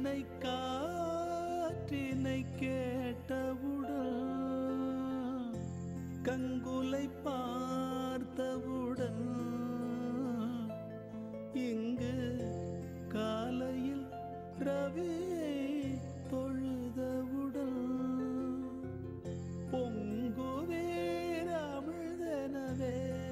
வீணை காற்றினை கேட்டவுடன் கங்குலை பார்த்தவுடன் இங்கு காலையில் ரவியை தொழுதவுடன் பொங்குவேர் அமிழ்தனவே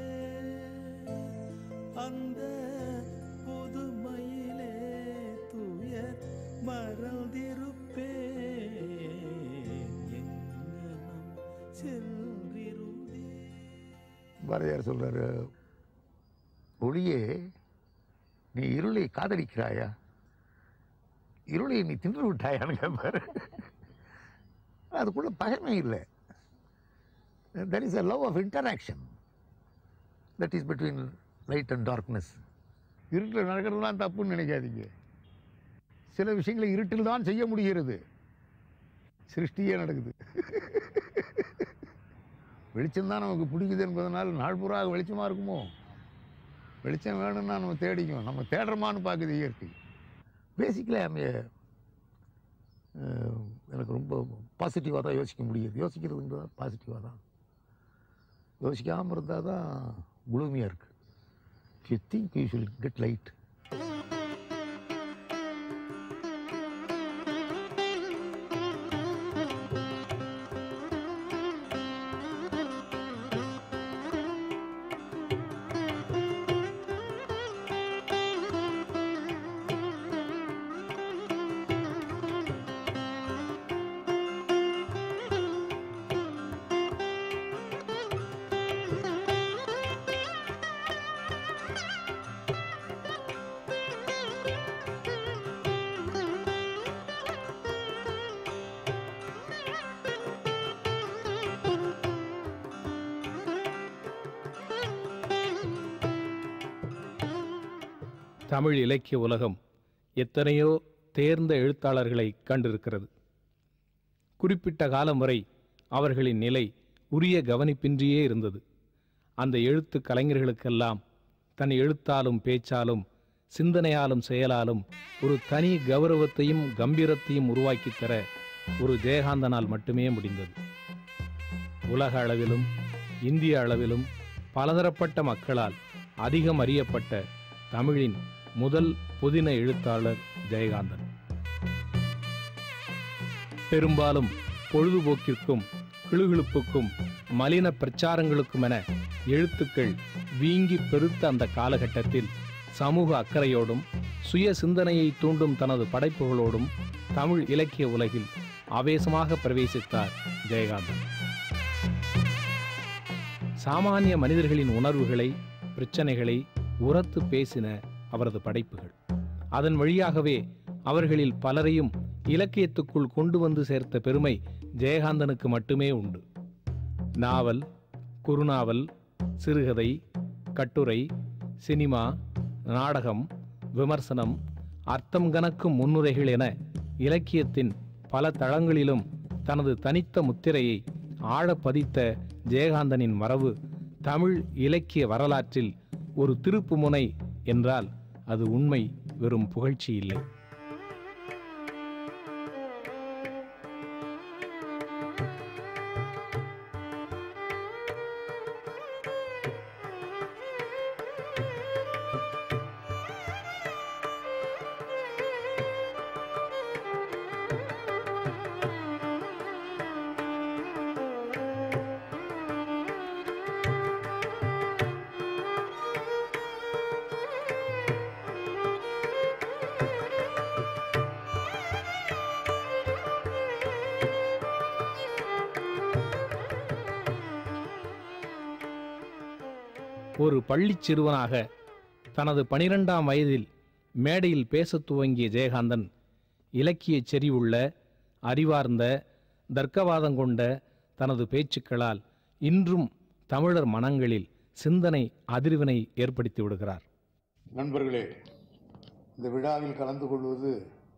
அந்த புதுமையிலே துயர் மறந்திருப்பே எங்கனம் சென்றிருந்தே பாரதியார் சொல்றாரு ஒளியே நீ இருளை காதலிக்கிறாயா இருளை நீ தின்று விட்டாயான்னு கேட்பாரு அதுக்குள்ள பகைமை இல்லை that is a love of interaction that is between light and darkness இருட்டில் நடக்கிறதுலாம் தப்புன்னு நினைக்காதீங்க சில விஷயங்களை இருட்டில் தான் செய்ய முடிகிறது சிருஷ்டியே நடக்குது வெளிச்சம் தான் நமக்கு பிடிக்குது என்பதனால் நாள் பூரா வெளிச்சமாக இருக்குமோ வெளிச்சம் வேணும்னா நம்ம தேடிக்கும் நம்ம தேடுறோமான்னு பார்க்குது இயற்கை பேசிக்கலி அங்கே எனக்கு ரொம்ப பாசிட்டிவாக தான் யோசிக்க முடியுது யோசிக்கிறதுன்றது பாசிட்டிவாக தான் யோசிக்காமல் இருந்தால் தான் குளுமையாக இருக்குது you think you should get light Tamil இலக்கிய உலகம் எத்தனையோ தேர்ந்த எழுத்தாளர்களை கண்டிருக்கிறது குறிப்பிட்ட காலம் வரை அவர்களின் நிலை உரிய கவனிப்பின்றியே இருந்தது அந்த எழுத்து கலைஞர்களுக்கெல்லாம் தன் எழுத்தாலும் பேச்சாலும் சிந்தனையாலும் செயலாலும் ஒரு தனி கௌரவத்தையும் கம்பீரத்தையும் உருவாக்கித் தர ஒரு ஜெயகாந்தனால் மட்டுமே முடிந்தது உலக அளவிலும் இந்திய அளவிலும் பலதரப்பட்ட மக்களால் அதிகம் அறியப்பட்ட தமிழின் முதல் புதின எழுத்தாளர் ஜெயகாந்தன் பெரும்பாலும் பொழுதுபோக்கிற்கும் கிளுகிழுப்புக்கும் மலின பிரச்சாரங்களுக்குமென எழுத்துக்கள் வீங்கி பெருத்த அந்த காலகட்டத்தில் சமூக அக்கறையோடும் சுய சிந்தனையை தூண்டும் தனது படைப்புகளோடும் தமிழ் இலக்கிய உலகில் ஆவேசமாக பிரவேசித்தார் ஜெயகாந்தன் சாமானிய மனிதர்களின் உணர்வுகளை பிரச்சனைகளை உரத்து பேசின அவரது படைப்புகள் அதன் வழியாகவே அவர்களில் பலரையும் இலக்கியத்துக்குள் கொண்டு வந்து சேர்த்த பெருமை ஜெயகாந்தனுக்கு மட்டுமே உண்டு நாவல் குறுநாவல் சிறுகதை கட்டுரை சினிமா நாடகம் விமர்சனம் அர்த்தம் கணக்கும் முன்னுரைகள் என இலக்கியத்தின் பல தளங்களிலும் தனது தனித்த முத்திரையை ஆழ பதித்த ஜெயகாந்தனின் மரபு தமிழ் இலக்கிய வரலாற்றில் ஒரு திருப்புமுனை என்றால் அது உண்மை வெறும் புகழ்ச்சி இல்லை ஒரு பள்ளிச் சிறுவனாக தனது பனிரெண்டாம் வயதில் மேடையில் பேசத் துவங்கிய ஜெயகாந்தன் இலக்கியச் செறிவுள்ள அறிவார்ந்த தர்க்கவாதம் கொண்ட தனது பேச்சுக்களால் இன்றும் தமிழர் மனங்களில் சிந்தனை அதிர்வினை ஏற்படுத்தி விடுகிறார் நண்பர்களே இந்த விழாவில் கலந்து கொள்வது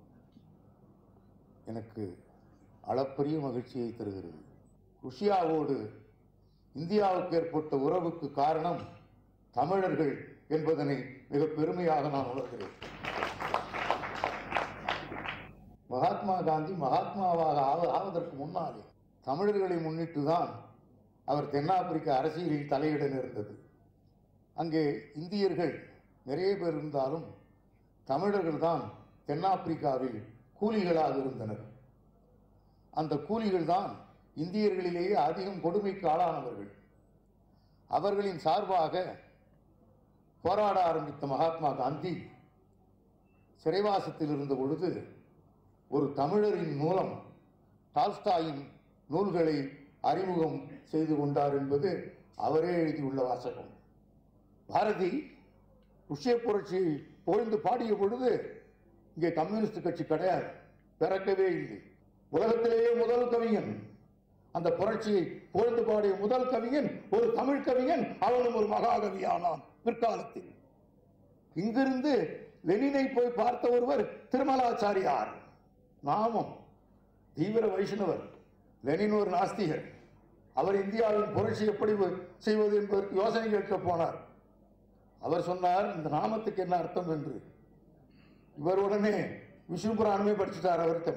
எனக்கு அளப்பரிய மகிழ்ச்சியை தருகிறது ருஷ்யாவோடு இந்தியாவுக்கு ஏற்பட்ட உறவுக்கு காரணம் தமிழர்கள் என்பதனை மிக பெருமையாக நான் உணர்கிறேன் மகாத்மா காந்தி மகாத்மாவாக ஆவ- ஆவதற்கு முன்னாலே தமிழர்களை முன்னிட்டு தான் அவர் தென்னாப்பிரிக்க அரசியலில் தலையிட நேர்ந்தது அங்கே இந்தியர்கள் நிறைய பேர் இருந்தாலும் தமிழர்கள் தான் தென்னாப்பிரிக்காவில் கூலிகளாக இருந்தனர் அந்த கூலிகள் தான் இந்தியர்களிலேயே அதிகம் கொடுமைக்கு ஆளானவர்கள் அவர்களின் சார்பாக போராட ஆரம்பித்த மகாத்மா காந்தி சிறைவாசத்தில் இருந்த பொழுது ஒரு தமிழரின் மூலம் டால்ஸ்டாயின் நூல்களை அறிமுகம் செய்து கொண்டார் என்பது அவரே எழுதியுள்ள வாசகம் பாரதி ருஷ்ய புரட்சி புகழ்ந்து பாடிய பொழுது இங்கே கம்யூனிஸ்ட் கட்சி கிடையாது பிறக்கவே இல்லை உலகத்திலேயே முதல் கவிஞன் அந்த புரட்சியை புகழ்ந்து பாடிய முதல் கவிஞன் ஒரு தமிழ் கவிஞன் அவனும் ஒரு மகாகவியானான் பிற்காலத்தில் இங்கிருந்து லெனினை போய் பார்த்த ஒருவர் திருமலாச்சாரியார் நாமம் தீவிர வைஷ்ணவர் லெனின் ஒரு நாஸ்திகர் அவர் இந்தியாவின் புரட்சி எப்படி செய்வது என்பதற்கு யோசனை கேட்க போனார் அவர் சொன்னார் இந்த நாமத்துக்கு என்ன அர்த்தம் என்று இவர் உடனே விஷ்ணு புராணமே படிச்சுட்டார் அவர்கிட்ட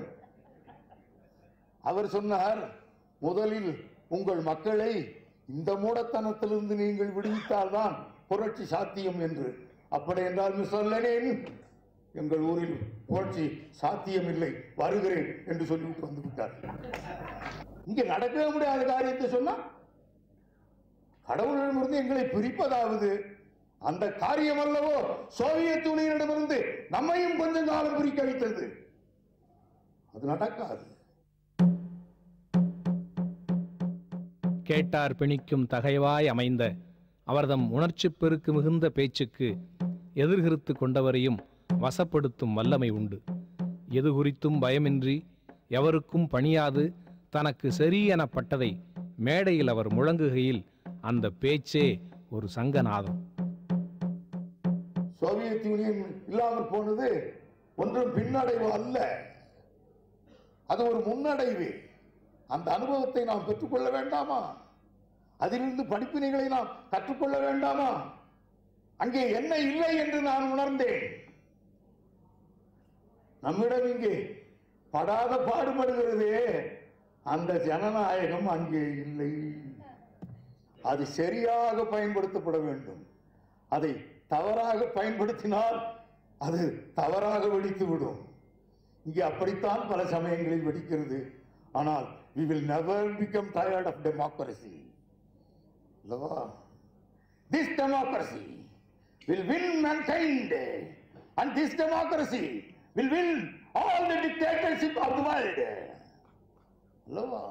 அவர் சொன்னார் முதலில் உங்கள் மக்களை இந்த மூடத்தனத்திலிருந்து நீங்கள் விடுவித்தால்தான் புரட்சி சாத்தியம் என்று அப்படி என்றால் மிஸ்டர் லெனின் எங்கள் ஊரில் புரட்சி சாத்தியமில்லை வருகிறேன் என்று சொல்லிவிட்டு வந்து விட்டார் இங்கே நடக்கவே முடியாத காரியத்தை சொன்னா கடவுளிடமிருந்து எங்களை பிரிப்பதாவது அந்த காரியம் அல்லவோ சோவியத் யூனியனிடமிருந்து நம்மையும் கொஞ்சம் காலம் பிரிக்க வைத்தது அது நடக்காது கேட்டார் பிணிக்கும் தகைவாய் அமைந்த அவர்தம் உணர்ச்சிப் பெருக்கு மிகுந்த பேச்சுக்கு எதிர்கிறுத்து கொண்டவரையும் வசப்படுத்தும் வல்லமை உண்டு எது குறித்தும் பயமின்றி எவருக்கும் பணியாது தனக்கு சரி எனப்பட்டதை மேடையில் அவர் முழங்குகையில் அந்த பேச்சே ஒரு சங்கநாதம் சோவியத் யூனியன் இல்லாமல் போனது ஒன்றும் பின்னடைவு அல்ல அது ஒரு முன்னடைவு அந்த அனுபவத்தை நாம் பெற்றுக்கொள்ள வேண்டாமா அதிலிருந்து படிப்பினைகளை நாம் கற்றுக்கொள்ள வேண்டாமா அங்கே என்ன இல்லை என்று நான் உணர்ந்தேன் நம்மிடம் இங்கே படாத பாடுபடுகிறதே அந்த ஜனநாயகம் அங்கே இல்லை அது சரியாக பயன்படுத்தப்பட வேண்டும் அதை தவறாக பயன்படுத்தினால் அது தவறாக வெடித்து விடும் இங்கே அப்படித்தான் பல சமயங்களில் வெடிக்கிறது ஆனால் we will never become tired of democracy அல்லவா this democracy will win mankind and this democracy will win all the dictatorship of the world அல்லவா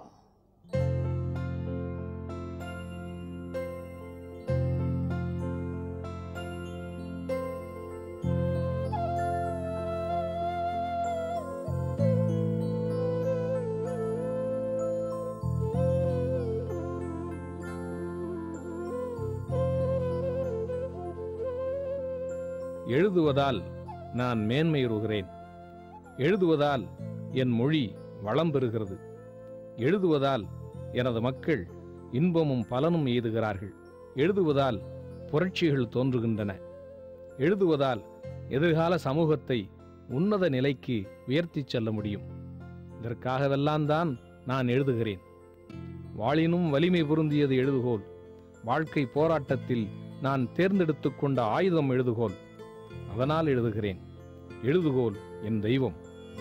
எழுதுவதால் நான் மேன்மையுறுகிறேன் எழுதுவதால் என் மொழி வளம் பெறுகிறது எழுதுவதால் எனது மக்கள் இன்பமும் பலனும் எய்துகிறார்கள் எழுதுவதால் புரட்சிகள் தோன்றுகின்றன எழுதுவதால் எதிர்கால சமூகத்தை உன்னத நிலைக்கு உயர்த்திச் செல்ல முடியும் இதற்காகவெல்லாம் தான் நான் எழுதுகிறேன் வாளினும் வலிமை பொருந்தியது எழுதுகோல் வாழ்க்கை போராட்டத்தில் நான் தேர்ந்தெடுத்துக் கொண்ட ஆயுதம் எழுதுகோல் அதனால் எழுதுகிறேன் எழுதுகோல் என் தெய்வம்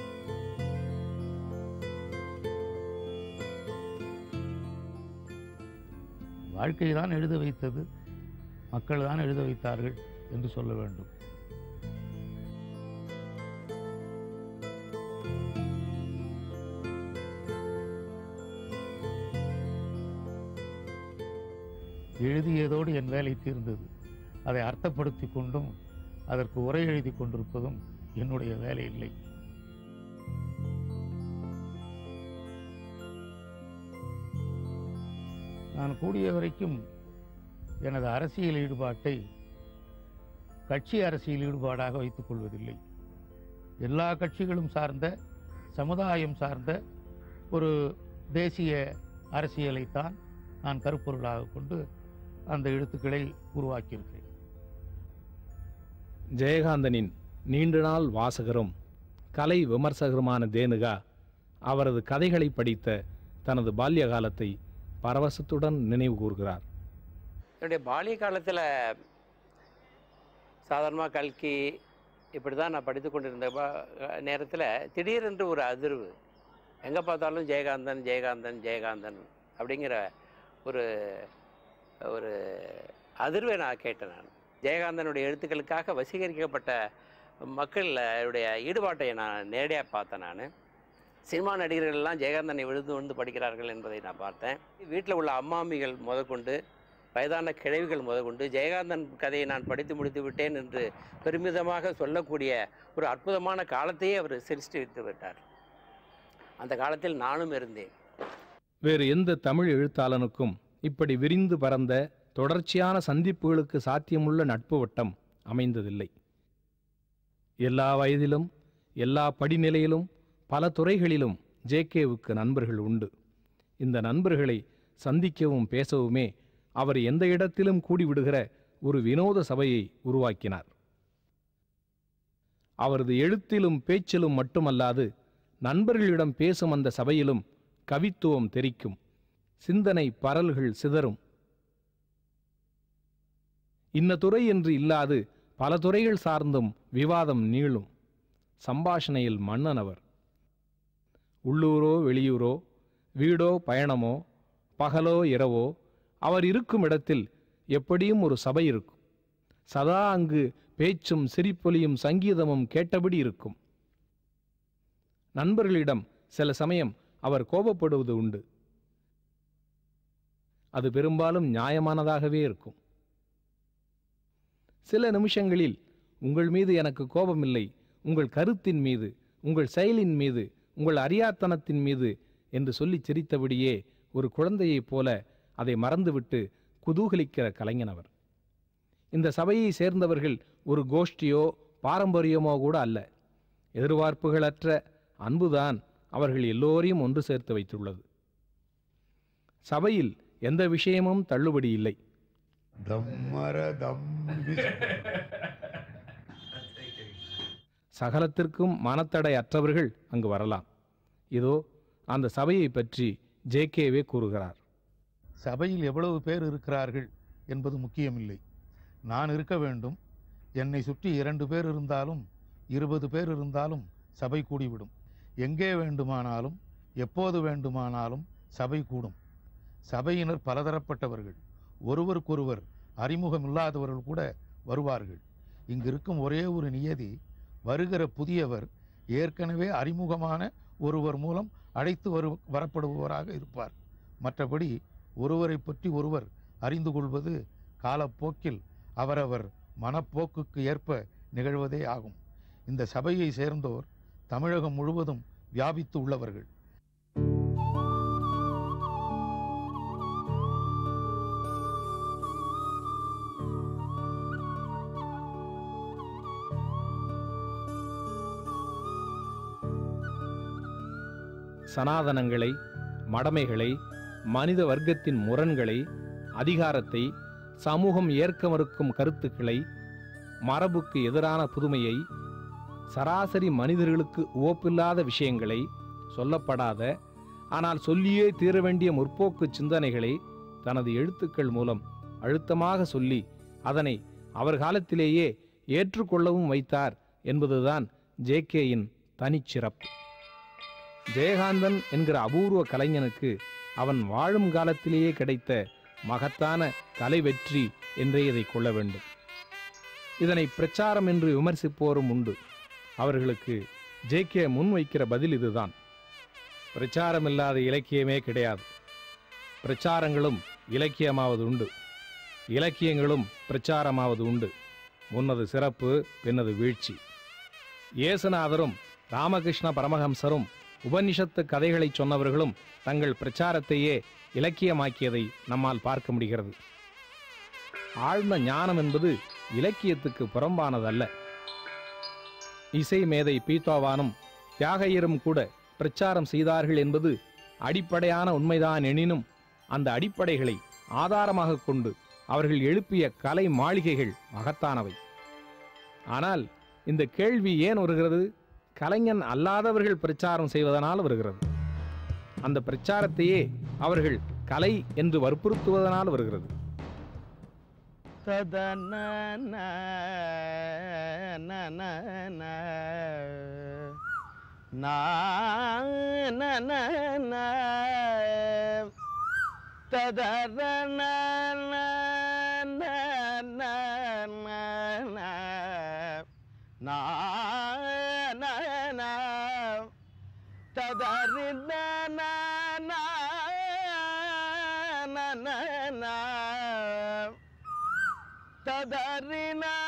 வாழ்க்கை தான் எழுத வைத்தது மக்கள் தான் எழுத வைத்தார்கள் என்று சொல்ல வேண்டும் எழுதியதோடு என் வேலை தீர்ந்தது அதை அர்த்தப்படுத்தி கொண்டும் அதற்கு உரை எழுதி கொண்டிருப்பதும் என்னுடைய வேலை இல்லை நான் கூடிய வரைக்கும் எனது அரசியல் ஈடுபாட்டை கட்சி அரசியல் ஈடுபாடாக வைத்துக் கொள்வதில்லை எல்லா கட்சிகளும் சார்ந்த சமுதாயம் சார்ந்த ஒரு தேசிய அரசியலைத்தான் நான் கருப்பொருளாக கொண்டு அந்த எழுத்துக்களை உருவாக்கியிருக்கிறேன் ஜெயகாந்தனின் நீண்ட நாள் வாசகரும் கலை விமர்சகருமான தேனுகா அவரது கதைகளை படித்த தனது பால்ய காலத்தை பரவசத்துடன் நினைவு கூர்கிறார் என்னுடைய பாலிய காலத்தில் சாதாரணமாக கல்கி இப்படி தான் நான் படித்து கொண்டிருந்த நேரத்தில் திடீரென்று ஒரு அதிர்வு எங்கே பார்த்தாலும் ஜெயகாந்தன் ஜெயகாந்தன் ஜெயகாந்தன் அப்படிங்கிற ஒரு ஒரு அதிர்வை நான் கேட்டேன் நான் ஜெயகாந்தனுடைய எழுத்துக்களுக்காக வசீகரிக்கப்பட்ட மக்களுடைய ஈடுபாட்டை நான் நேரடியாக பார்த்தேன் நான் சினிமா நடிகர்கள் எல்லாம் ஜெயகாந்தனை விழுந்து விழுந்து படிக்கிறார்கள் என்பதை நான் பார்த்தேன் வீட்டில் உள்ள அம்மாமிகள் முதற்கொண்டு வயதான கிழவிகள் முதற்கொண்டு ஜெயகாந்தன் கதையை நான் படித்து முடித்து விட்டேன் என்று பெருமிதமாக சொல்லக்கூடிய ஒரு அற்புதமான காலத்தையே அவர் சிருஷ்டி வைத்து விட்டார் அந்த காலத்தில் நானும் இருந்தேன் வேறு எந்த தமிழ் எழுத்தாளனுக்கும் இப்படி விரிந்து பரந்த தொடர்ச்சியான சந்திப்புகளுக்கு சாத்தியமுள்ள நட்பு வட்டம் அமைந்ததில்லை எல்லா வயதிலும் எல்லா படிநிலையிலும் பல துறைகளிலும் ஜேகேவுக்கு நண்பர்கள் உண்டு இந்த நண்பர்களை சந்திக்கவும் பேசவுமே அவர் எந்த இடத்திலும் கூடிவிடுகிற ஒரு வினோத சபையை உருவாக்கினார் அவரது எழுத்திலும் பேச்சிலும் மட்டுமல்லாது நண்பர்களிடம் பேசும் அந்த சபையிலும் கவித்துவம் தெரிக்கும் சிந்தனை பரல்கள் சிதறும் இன்ன துறை என்று இல்லாது பல துறைகள் சார்ந்தும் விவாதம் நீளும் சம்பாஷணையில் மன்னன் அவர் உள்ளூரோ வெளியூரோ வீடோ பயணமோ பகலோ இரவோ அவர் இருக்கும் இடத்தில் எப்படியும் ஒரு சபை இருக்கும் சதா அங்கு பேச்சும் சிரிப்பொலியும் சங்கீதமும் கேட்டபடி இருக்கும் நண்பர்களிடம் சில சமயம் அவர் கோபப்படுவது உண்டு அது பெரும்பாலும் நியாயமானதாகவே இருக்கும் சில நிமிஷங்களில் உங்கள் மீது எனக்கு கோபமில்லை உங்கள் கருத்தின் மீது உங்கள் செயலின் மீது உங்கள் அறியாத்தனத்தின் மீது என்று சொல்லிச் சிரித்தபடியே ஒரு குழந்தையைப் போல அதை மறந்துவிட்டு குதூகலிக்கிற கலைஞன் அவர் இந்த சபையை சேர்ந்தவர்கள் ஒரு கோஷ்டியோ பாரம்பரியமோ கூட அல்ல எதிர்பார்ப்புகளற்ற அன்புதான் அவர்கள் எல்லோரையும் ஒன்று சேர்த்து வைத்துள்ளது சபையில் எந்த விஷயமும் தள்ளுபடி இல்லை தம்மர தம் சகலத்திற்கும் மனத்தடை அற்றவர்கள் அங்கு வரலாம் இதோ அந்த சபையை பற்றி ஜேகேவே கூறுகிறார் சபையில் எவ்வளவு பேர் இருக்கிறார்கள் என்பது முக்கியமில்லை நான் இருக்க வேண்டும் என்னை சுற்றி இரண்டு பேர் இருந்தாலும் இருபது பேர் இருந்தாலும் சபை கூடிவிடும் எங்கே வேண்டுமானாலும் எப்போது வேண்டுமானாலும் சபை கூடும் சபையினர் பலதரப்பட்டவர்கள் ஒருவருக்கொருவர் அறிமுகமில்லாதவர்கள் கூட வருவார்கள் இங்கு இருக்கும் ஒரே ஒரு நியதி வருகிற புதியவர் ஏற்கனவே அறிமுகமான ஒருவர் மூலம் அழைத்து வரு வரப்படுபவராக இருப்பார் மற்றபடி ஒருவரை பற்றி ஒருவர் அறிந்து கொள்வது காலப்போக்கில் அவரவர் மனப்போக்குக்கு ஏற்ப நிகழ்வதே ஆகும் இந்த சபையை சேர்ந்தோர் தமிழகம் முழுவதும் வியாபித்து உள்ளவர்கள் சனாதனங்களை மடமைகளை மனித வர்க்கத்தின் முரண்களை அதிகாரத்தை சமூகம் ஏற்க மறுக்கும் கருத்துக்களை மரபுக்கு எதிரான புதுமையை சராசரி மனிதர்களுக்கு உவப்பில்லாத விஷயங்களை சொல்லப்படாத ஆனால் சொல்லியே தீர வேண்டிய முற்போக்கு சிந்தனைகளை தனது எழுத்துக்கள் மூலம் அழுத்தமாக சொல்லி அதனை அவர் காலத்திலேயே ஏற்றுக்கொள்ளவும் வைத்தார் என்பதுதான் ஜேகேயின் தனிச்சிறப்பு ஜெயகாந்தன் என்கிற அபூர்வ கலைஞனுக்கு அவன் வாழும் காலத்திலேயே கிடைத்த மகத்தான கலை வெற்றி என்றே இதை கொள்ள வேண்டும் இதனை பிரச்சாரம் என்று விமர்சிப்போரும் உண்டு அவர்களுக்கு ஜேகே முன்வைக்கிற பதில் இதுதான் பிரச்சாரமில்லாத இலக்கியமே கிடையாது பிரச்சாரங்களும் இலக்கியமாவது உண்டு இலக்கியங்களும் பிரச்சாரமாவது உண்டு முன்னது சிறப்பு பின்னது வீழ்ச்சி இயேசுநாதரும் ராமகிருஷ்ண பரமஹம்சரும் உபனிஷத்து கதைகளைச் சொன்னவர்களும் தங்கள் பிரச்சாரத்தையே இலக்கியமாக்கியதை நம்மால் பார்க்க முடிகிறது ஆழ்ந்த ஞானம் என்பது இலக்கியத்துக்கு புறம்பானதல்ல இசை மேதை பீத்தோவானும் தியாகையரும் கூட பிரச்சாரம் செய்தார்கள் என்பது அடிப்படையான உண்மைதான் எனினும் அந்த அடிப்படைகளை ஆதாரமாக கொண்டு அவர்கள் எழுப்பிய கலை மாளிகைகள் மகத்தானவை ஆனால் இந்த கேள்வி ஏன் வருகிறது கலைஞன் அல்லாதவர்கள் பிரச்சாரம் செய்வதனால் வருகிறது அந்த பிரச்சாரத்தையே அவர்கள் கலை என்று வற்புறுத்துவதனால் வருகிறது ததன ததன ததறி ததறி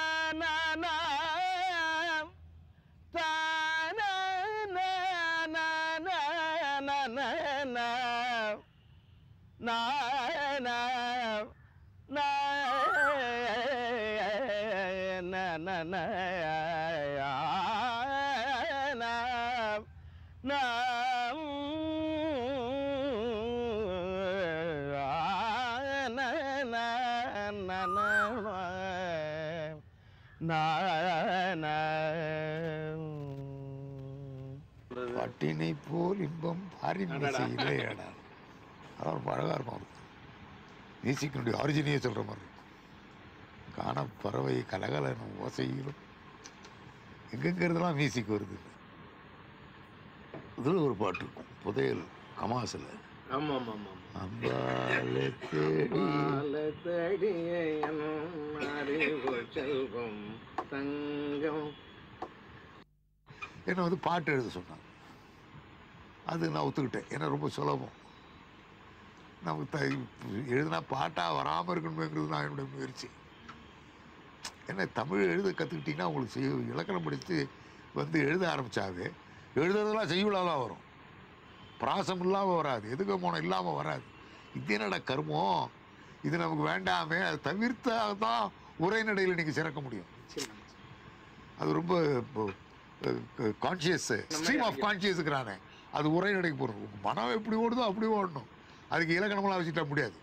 பட்டினை போல் இன்பம் பாரின் இல்லையாடா அதான் ரொம்ப அழகாக இருக்கும் அவருக்கு மியூசிக்கினுடைய ஆரிஜினையே சொல்கிற மாதிரி இருக்கும் காண பறவை கலகலனும் ஓசையிலும் எங்கெங்கிறதுலாம் மியூசிக் வருது இதில் ஒரு பாட்டு இருக்கும் புதையல் கமாசில் ஆமாம் ஆமாம் ஆமாம் அம்பாலை தேடி செல்வம் தங்கம் என்னை வந்து பாட்டு எழுத சொன்னாங்க அது நான் ஒத்துக்கிட்டேன் ஏன்னா ரொம்ப சுலபம் நமக்கு த எழுதினா பாட்டாக வராமல் இருக்கணுமேங்கிறது நான் என்னுடைய முயற்சி ஏன்னா தமிழ் எழுத கற்றுக்கிட்டிங்கன்னா உங்களுக்கு செய்ய இலக்கணம் படித்து வந்து எழுத ஆரம்பித்தாவே எழுதுறதெல்லாம் செய்யுளாலாம் வரும் பிராசம் இல்லாமல் வராது எதுக்கு மோனம் இல்லாமல் வராது இது என்னடா கர்மம் இது நமக்கு வேண்டாமே அதை தவிர்த்தா தான் உரைநடையில் நீங்கள் சிறக்க முடியும் அது ரொம்ப கான்ஷியஸ் ஸ்ட்ரீம் ஆஃப் கான்ஷியஸுக்குறானே அது உரைநடைக்கு போகணும் உங்கள் மனம் எப்படி ஓடுதோ அப்படி ஓடணும் அதுக்கு இலக்கணமெல்லாம் வச்சுட்டா முடியாது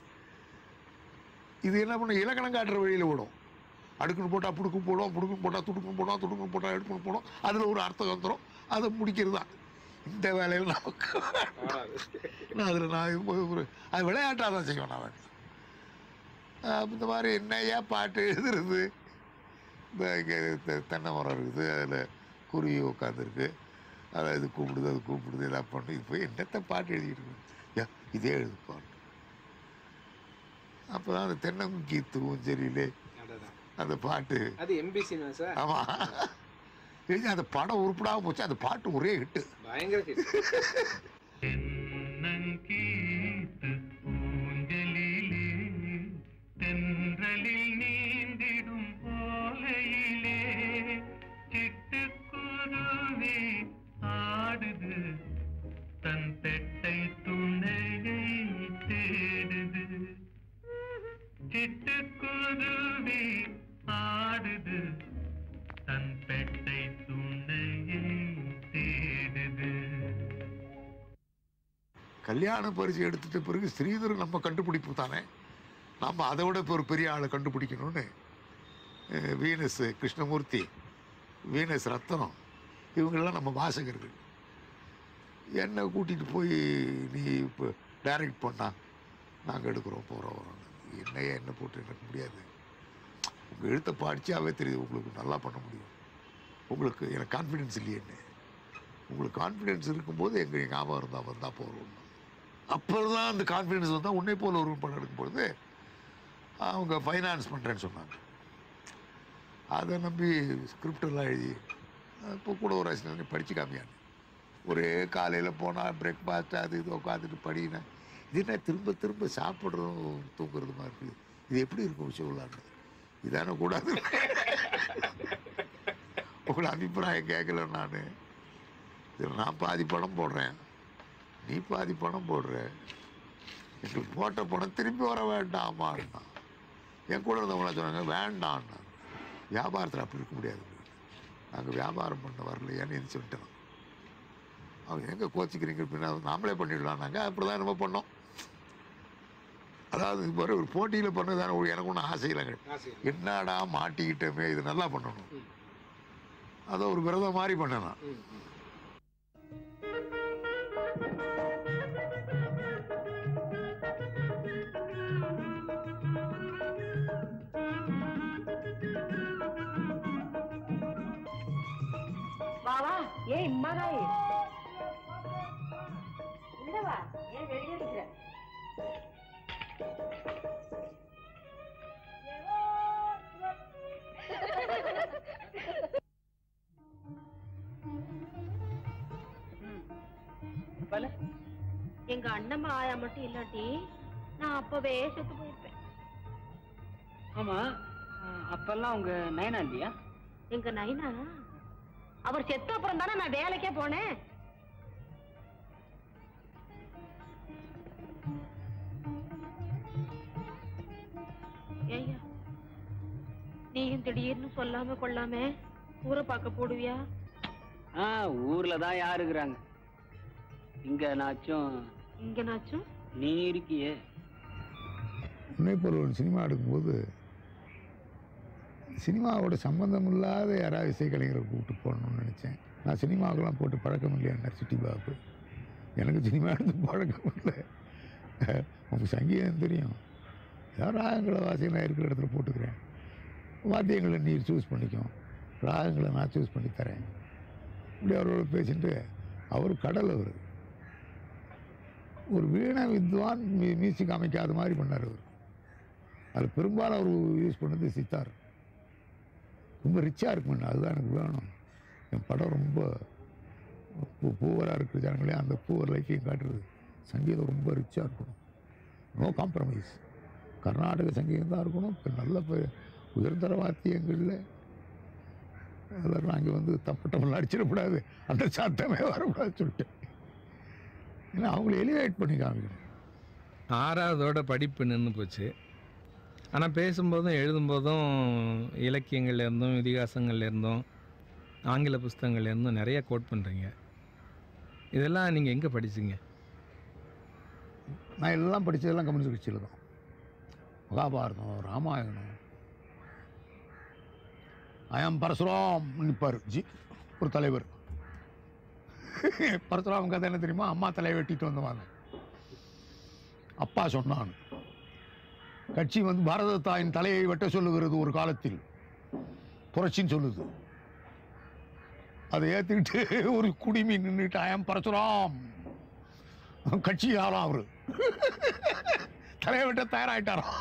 இது என்ன பண்ணும் இலக்கணம் காட்டுற வழியில் ஓடும் அடுக்குன்னு போட்டால் புடுக்கும் போடும் புடுக்கும் போட்டால் துடுக்கும் போடும் துடுக்கும் போட்டால் எடுக்குன்னு போடும் அதில் ஒரு அர்த்தம் வந்துடும் அதை முடிக்கிறது தான் இந்த வேலையில் நமக்கு நான் அதில் நான் இது ஒரு அது விளையாட்டாக தான் செய்வேன் நான் வேண்டாம் அஹ் இந்த மாதிரி என்னையா பாட்டு எழுதுறது இந்த இங்கே தென்னை மரம் இருக்குது அதில் குருவி உட்காந்துருக்கு அதை இது கூப்பிடுது அது கூப்பிடுது எல்லாம் பண்ணு இது போய் என்னத்தை பாட்டு எழுதிட்டு இருக்கு யா இதே எழுது பாட்டு அப்போ தான் அந்த தென்னங்குக்கி தூஞ்சரியிலே அந்த பாட்டு அது எம்பிசி சார் ஆமாம் எழுதி அந்த படம் உருப்படாம போச்சு அந்த பாட்டு ஒரே ஹிட்டு பயங்கர தென்னங்கீத்து ஊஞ்சலிலே தென்றலில் நீந்திடும் போலையிலே சிட்டுக்குருவி ஆடுது தன் பெட்டை துணையை தேடுது சிட்டுக்குருவி ஆடுது தன் பெட்டை துணையை தேடுது கல்யாண பரிசு எடுத்துட்ட பிறகு ஸ்ரீதர் நம்ம கண்டுபிடிப்பு தானே நம்ம அதை விட இப்போ ஒரு பெரிய ஆளை கண்டுபிடிக்கணும்னு அஹ், வீனஸ் கிருஷ்ணமூர்த்தி வீனஸ் ரத்னம் இவங்கெல்லாம் நம்ம வாசகர்கள் என்னை கூட்டிகிட்டு போய் நீ இப்போ டைரக்ட் பண்ணா நாங்கள் எடுக்கிறோம் போகிறோம் வரோம் என்னையே என்ன போட்டு எனக்கு முடியாது உங்கள் எழுத்தை படிச்சாவே தெரியுது உங்களுக்கு நல்லா பண்ண முடியும் உங்களுக்கு எனக்கு கான்ஃபிடென்ஸ் இல்லையேன்னு உங்களுக்கு கான்ஃபிடென்ஸ் இருக்கும்போது எங்கள் ஞாபகம் இருந்தால் வந்தால் போகிறோம் அப்புறம் தான் அந்த கான்ஃபிடென்ஸ் வந்தால் உன்னை போல ஒரு படம் எடுக்கும்பொழுது அவங்க ஃபைனான்ஸ் பண்ணுறேன்னு சொன்னாங்க அதை நம்பி ஸ்கிரிப்ட் எல்லாம் எழுதி இப்போ கூட ஒரு ஆசிரியர் படித்து காமியான்னு ஒரே காலையில் போனால் பிரேக்ஃபாஸ்ட் அது இது உட்காந்துட்டு படினேன் இது என்ன திரும்ப திரும்ப சாப்பிட்றதும் தூங்குறதுமா இருக்குது இது எப்படி இருக்கும் விஷயம்லான்னு இதானே கூடாது உங்களை அபிப்பிராயம் கேட்கல நான் இதில் நான் பாதி பணம் போடுறேன் நீ பாதி பணம் போடுற எங்களுக்கு போட்ட பணம் திரும்பி வர வேண்டாமான்னா என் கூட இருந்தவங்கள சொன்னாங்க வேண்டான்னா வியாபாரத்தில் அப்படி இருக்க முடியாது நாங்கள் வியாபாரம் பண்ண வரலையான்னு இது சொல்லிட்டேன் அவங்க எங்கே கோச்சிக்கிறீங்க பின்னா நாமளே பண்ணிடலாம் நாங்கள் அப்படி தான் நம்ம பண்ணோம் அதாவது இது மாதிரி ஒரு போட்டியில் பண்ணதான எனக்கு ஒன்றும் ஆசை இல்லைங்க என்னடா மாட்டிக்கிட்டோமே இது நல்லா பண்ணணும் அதை ஒரு விரதம் மாதிரி பண்ணேன் நான் బావా ఏ ఇమ్మగా ఉండవా ఏ வெளியே இருக்கிற எங்க அண்ணம்மா ஆயா மட்டும் இல்லாட்டி நான் அப்பவே செத்து போயிருப்பேன் ஆமா அப்பெல்லாம் உங்க நயனா இல்லையா எங்க நைனா அவர் செத்த அப்புறம் தானே நான் வேலைக்கே போனேன் ஏய்யா நீயும் திடீர்னு சொல்லாம கொள்ளாம ஊரை பார்க்க போடுவியா ஆ ஊர்ல தான் யாரு இருக்கிறாங்க இங்க நாச்சும் இங்க நாச்சும் நீ இருக்கியே உன்னை போல ஒரு சினிமா எடுக்கும்போது சினிமாவோட சம்பந்தம் இல்லாத யாராவது இசைக்கலைஞரை கூப்பிட்டு போடணும்னு நினச்சேன் நான் சினிமாவுக்கெல்லாம் போட்டு பழக்கம் இல்லையா சிட்டி பாபு எனக்கு சினிமா எடுத்து பழக்கம் இல்லை உங்களுக்கு சங்கீதம் தெரியும் ஏதாவது ராகங்களை வாசி நான் இருக்கிற இடத்துல போட்டுக்கிறேன் வாத்தியங்களை நீ சூஸ் பண்ணிக்கோ ராகங்களை நான் சூஸ் பண்ணி தரேன் இப்படி அவரோட பேசிட்டு அவர் கடல் அவர் ஒரு வீணை வித்வான் மியூ- மியூசிக் அமைக்காத மாதிரி பண்ணார் அவர் அதில் பெரும்பாலும் அவர் யூஸ் பண்ணது சித்தார் ரொம்ப ரிச்சாக இருக்கும் அதுதான் எனக்கு வேணும் என் படம் ரொம்ப பூ பூவராக இருக்கிற ஜனங்களே அந்த பூவர் லைஃப்பையும் காட்டுறது சங்கீதம் ரொம்ப ரிச்சாக இருக்கணும் நோ காம்ப்ரமைஸ் கர்நாடக சங்கீதம் தான் இருக்கணும் இப்போ நல்ல பெ- உயர்தர வாத்தியங்களில் அதெல்லாம் அங்கே வந்து தப்பட்டமெல்லாம் அடிச்சிடக்கூடாது அந்த சத்தமே வரக்கூடாதுன்னு சொல்லிட்டு ஏன்னா அவங்கள எலிவேட் பண்ணி காமிக்கணும் ஆறாவதோட படிப்பு நின்று போச்சு ஆனால் பேசும்போதும் எழுதும்போதும் இலக்கியங்கள்ல இருந்தும் இதிகாசங்கள்ல இருந்தும் ஆங்கில புஸ்தகங்கள்ல இருந்தும் நிறைய கோட் பண்ணுறீங்க இதெல்லாம் நீங்கள் எங்கே படிச்சீங்க நான் எல்லாம் படித்ததெல்லாம் கம்யூனிஸ்ட் கட்சியில் தான் மகாபாரதம் ராமாயணம் ஐயம் பரசுராம் நிற்பார் ஜி ஒரு தலைவர் பரசுராம் கதை என்ன தெரியுமா அம்மா தலையை வெட்டிட்டு வந்தவாங்க அப்பா சொன்னான் கட்சி வந்து பாரத தாயின் தலையை வெட்ட சொல்லுகிறது ஒரு காலத்தில் புரட்சின்னு சொல்லுது அதை ஏற்றுக்கிட்டு ஒரு குடிமி நின்றுட்டு ஐயம் பரசுராம் கட்சி ஆளாம் அவரு தலையை விட்ட தயாராயிட்டாராம்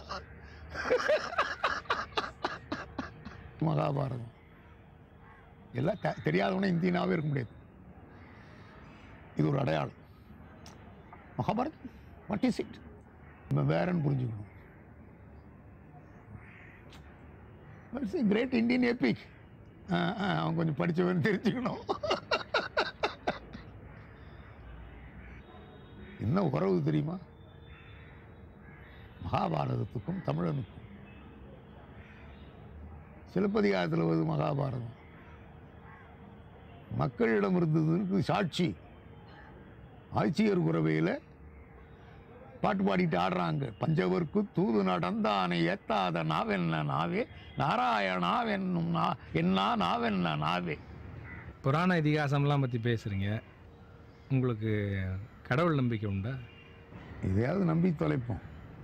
மகாபாரதம் எல்லாம் தெ- தெரியாதவனே இந்தியனாவே இருக்க முடியாது இது ஒரு அடையாளம் மகாபாரத் வாட் இஸ் இட் நம்ம வேறன்னு புரிஞ்சுக்கணும் இட்ஸ் கிரேட் இந்தியன் எபிக் அவன் கொஞ்சம் படிச்சவன் தெரிஞ்சுக்கணும் என்ன உறவு தெரியுமா மகாபாரதத்துக்கும் தமிழனுக்கும் சிலப்பதிகாரத்தில் வருது மகாபாரதம் மக்களிடம் இருந்ததுக்கு சாட்சி ஆட்சியர் குறவையில் பாட்டு பாடிட்டு ஆடுறாங்க பஞ்சவர்க்கு தூது நடந்தானை ஏத்தாத நாவென்ன நாவே நாராயணாவென்னும் நா என்னா நாவென்ன நாவே புராண இதிகாசம்லாம் பற்றி பேசுகிறீங்க உங்களுக்கு கடவுள் நம்பிக்கை உண்டா எதையாவது நம்பி தொலைப்போம்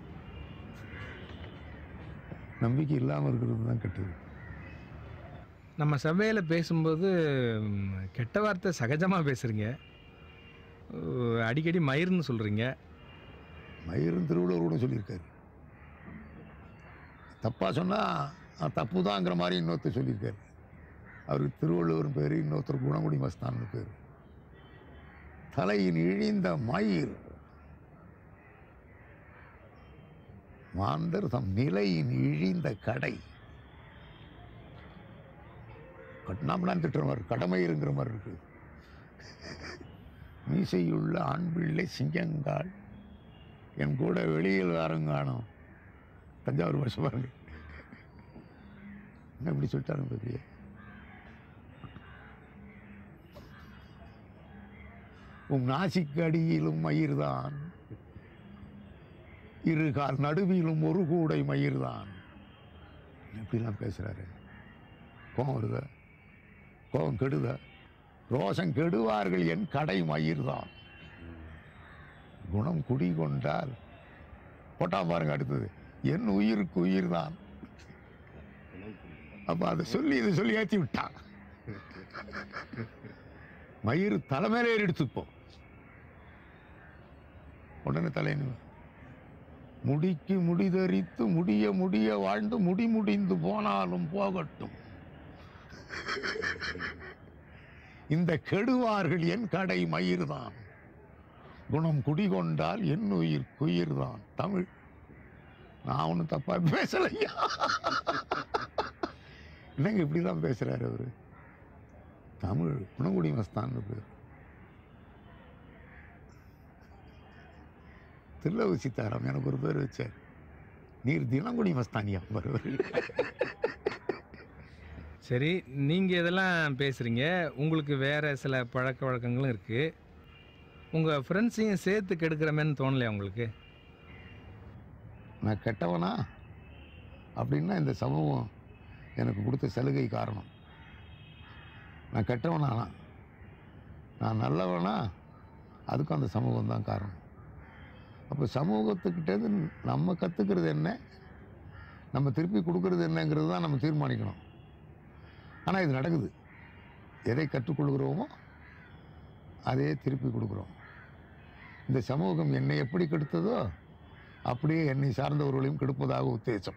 நம்பிக்கை இல்லாமல் இருக்கிறது தான் கெட்டது நம்ம சபையில் பேசும்போது ம், கெட்ட வார்த்தை சகஜமாக பேசுகிறீங்க அடிக்கடி மயிர்னு சொல்கிறீங்க மயிரும் திருவள்ளுவர் கூட சொல்லியிருக்காரு தப்பாக சொன்னால் தப்பு தாங்கிற மாதிரி இன்னொருத்தர் சொல்லியிருக்காரு அவருக்கு திருவள்ளுவர் பேர் இன்னொருத்தர் குணங்குடி மஸ்தான்னு பேர் தலையின் இழிந்த மயிர் மாந்தர் தம் நிலையின் இழிந்த கடை கட்டினாம்லாம் திட்டுற மாதிரி கடமையிருங்கிற மாதிரி இருக்கு மீசையுள்ள ஆண் பிள்ளை சிங்கங்கால் என் கூட வெளியில் காணும் தஞ்சாவூர் பாஷை பாருங்க என்ன இப்படி சொல்லிட்டாருங்க பெரிய உன் நாசிக்கு அடியிலும் மயிர்தான் இரு கால் நடுவிலும் ஒரு கூடை மயிர்தான் இப்படிலாம் பேசுறாரு கோவம் வருதா கோபம் கெடுதா ரோஷம் கெடுவார்கள் என் கடை மயிர்தான் குணம் குடி கொண்டால் போட்டா பாருங்க அடுத்தது என் உயிருக்கு உயிர் தான் அப்ப அதை சொல்லி இதை சொல்லி ஏற்றி விட்டான் மயிர் தலைமையில ஏறி எடுத்துப்போம் உடனே தலைன்னு முடிக்கு முடிதரித்து முடிய முடிய வாழ்ந்து முடி முடிந்து போனாலும் போகட்டும் இந்த கெடுவார்கள் என் கடை மயிர்தான் குணம் குடிகொண்டால் என் உயிர் குயிர்தான் தமிழ் நான் ஒன்றும் தப்பா பேசலையா என்னங்க இப்படிதான் பேசுறாரு அவரு தமிழ் குணங்குடி மஸ்தான் பேர் தில்லவு சீதாராம் எனக்கு ஒரு பேர் வச்சார் நீர் தினங்குடி மஸ்தானியா வருவார் சரி நீங்கள் இதெல்லாம் பேசுகிறீங்க உங்களுக்கு வேறு சில பழக்க வழக்கங்களும் இருக்குது உங்கள் ஃப்ரெண்ட்ஸையும் சேர்த்து கெடுக்கிறமேன்னு தோணலையா உங்களுக்கு நான் கெட்டவனா அப்படின்னா இந்த சமூகம் எனக்கு கொடுத்த சலுகை காரணம் நான் கெட்டவனானா நான் நல்லவனா அதுக்கும் அந்த சமூகம் தான் காரணம் அப்போ சமூகத்துக்கிட்டேருந்து நம்ம கற்றுக்கிறது என்ன நம்ம திருப்பி கொடுக்கறது என்னங்கிறது தான் நம்ம தீர்மானிக்கணும் ஆனால் இது நடக்குது எதை கற்றுக்கொள்கிறோமோ அதையே திருப்பி கொடுக்குறோம் இந்த சமூகம் என்னை எப்படி கெடுத்ததோ அப்படியே என்னை சார்ந்தவர்களையும் கெடுப்பதாக உத்தேசம்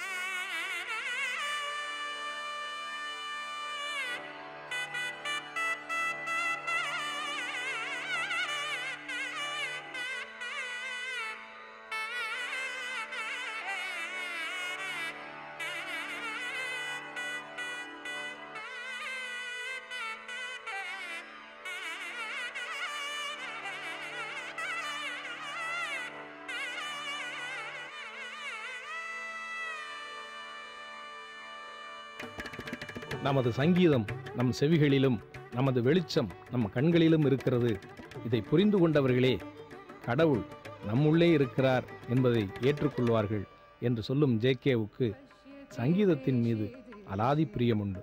நமது சங்கீதம் நம் செவிகளிலும் நமது வெளிச்சம் நம் கண்களிலும் இருக்கிறது இதை புரிந்து கொண்டவர்களே கடவுள் நம்முள்ளே இருக்கிறார் என்பதை ஏற்றுக்கொள்வார்கள் என்று சொல்லும் ஜேகேவுக்கு சங்கீதத்தின் மீது அலாதி பிரியம் உண்டு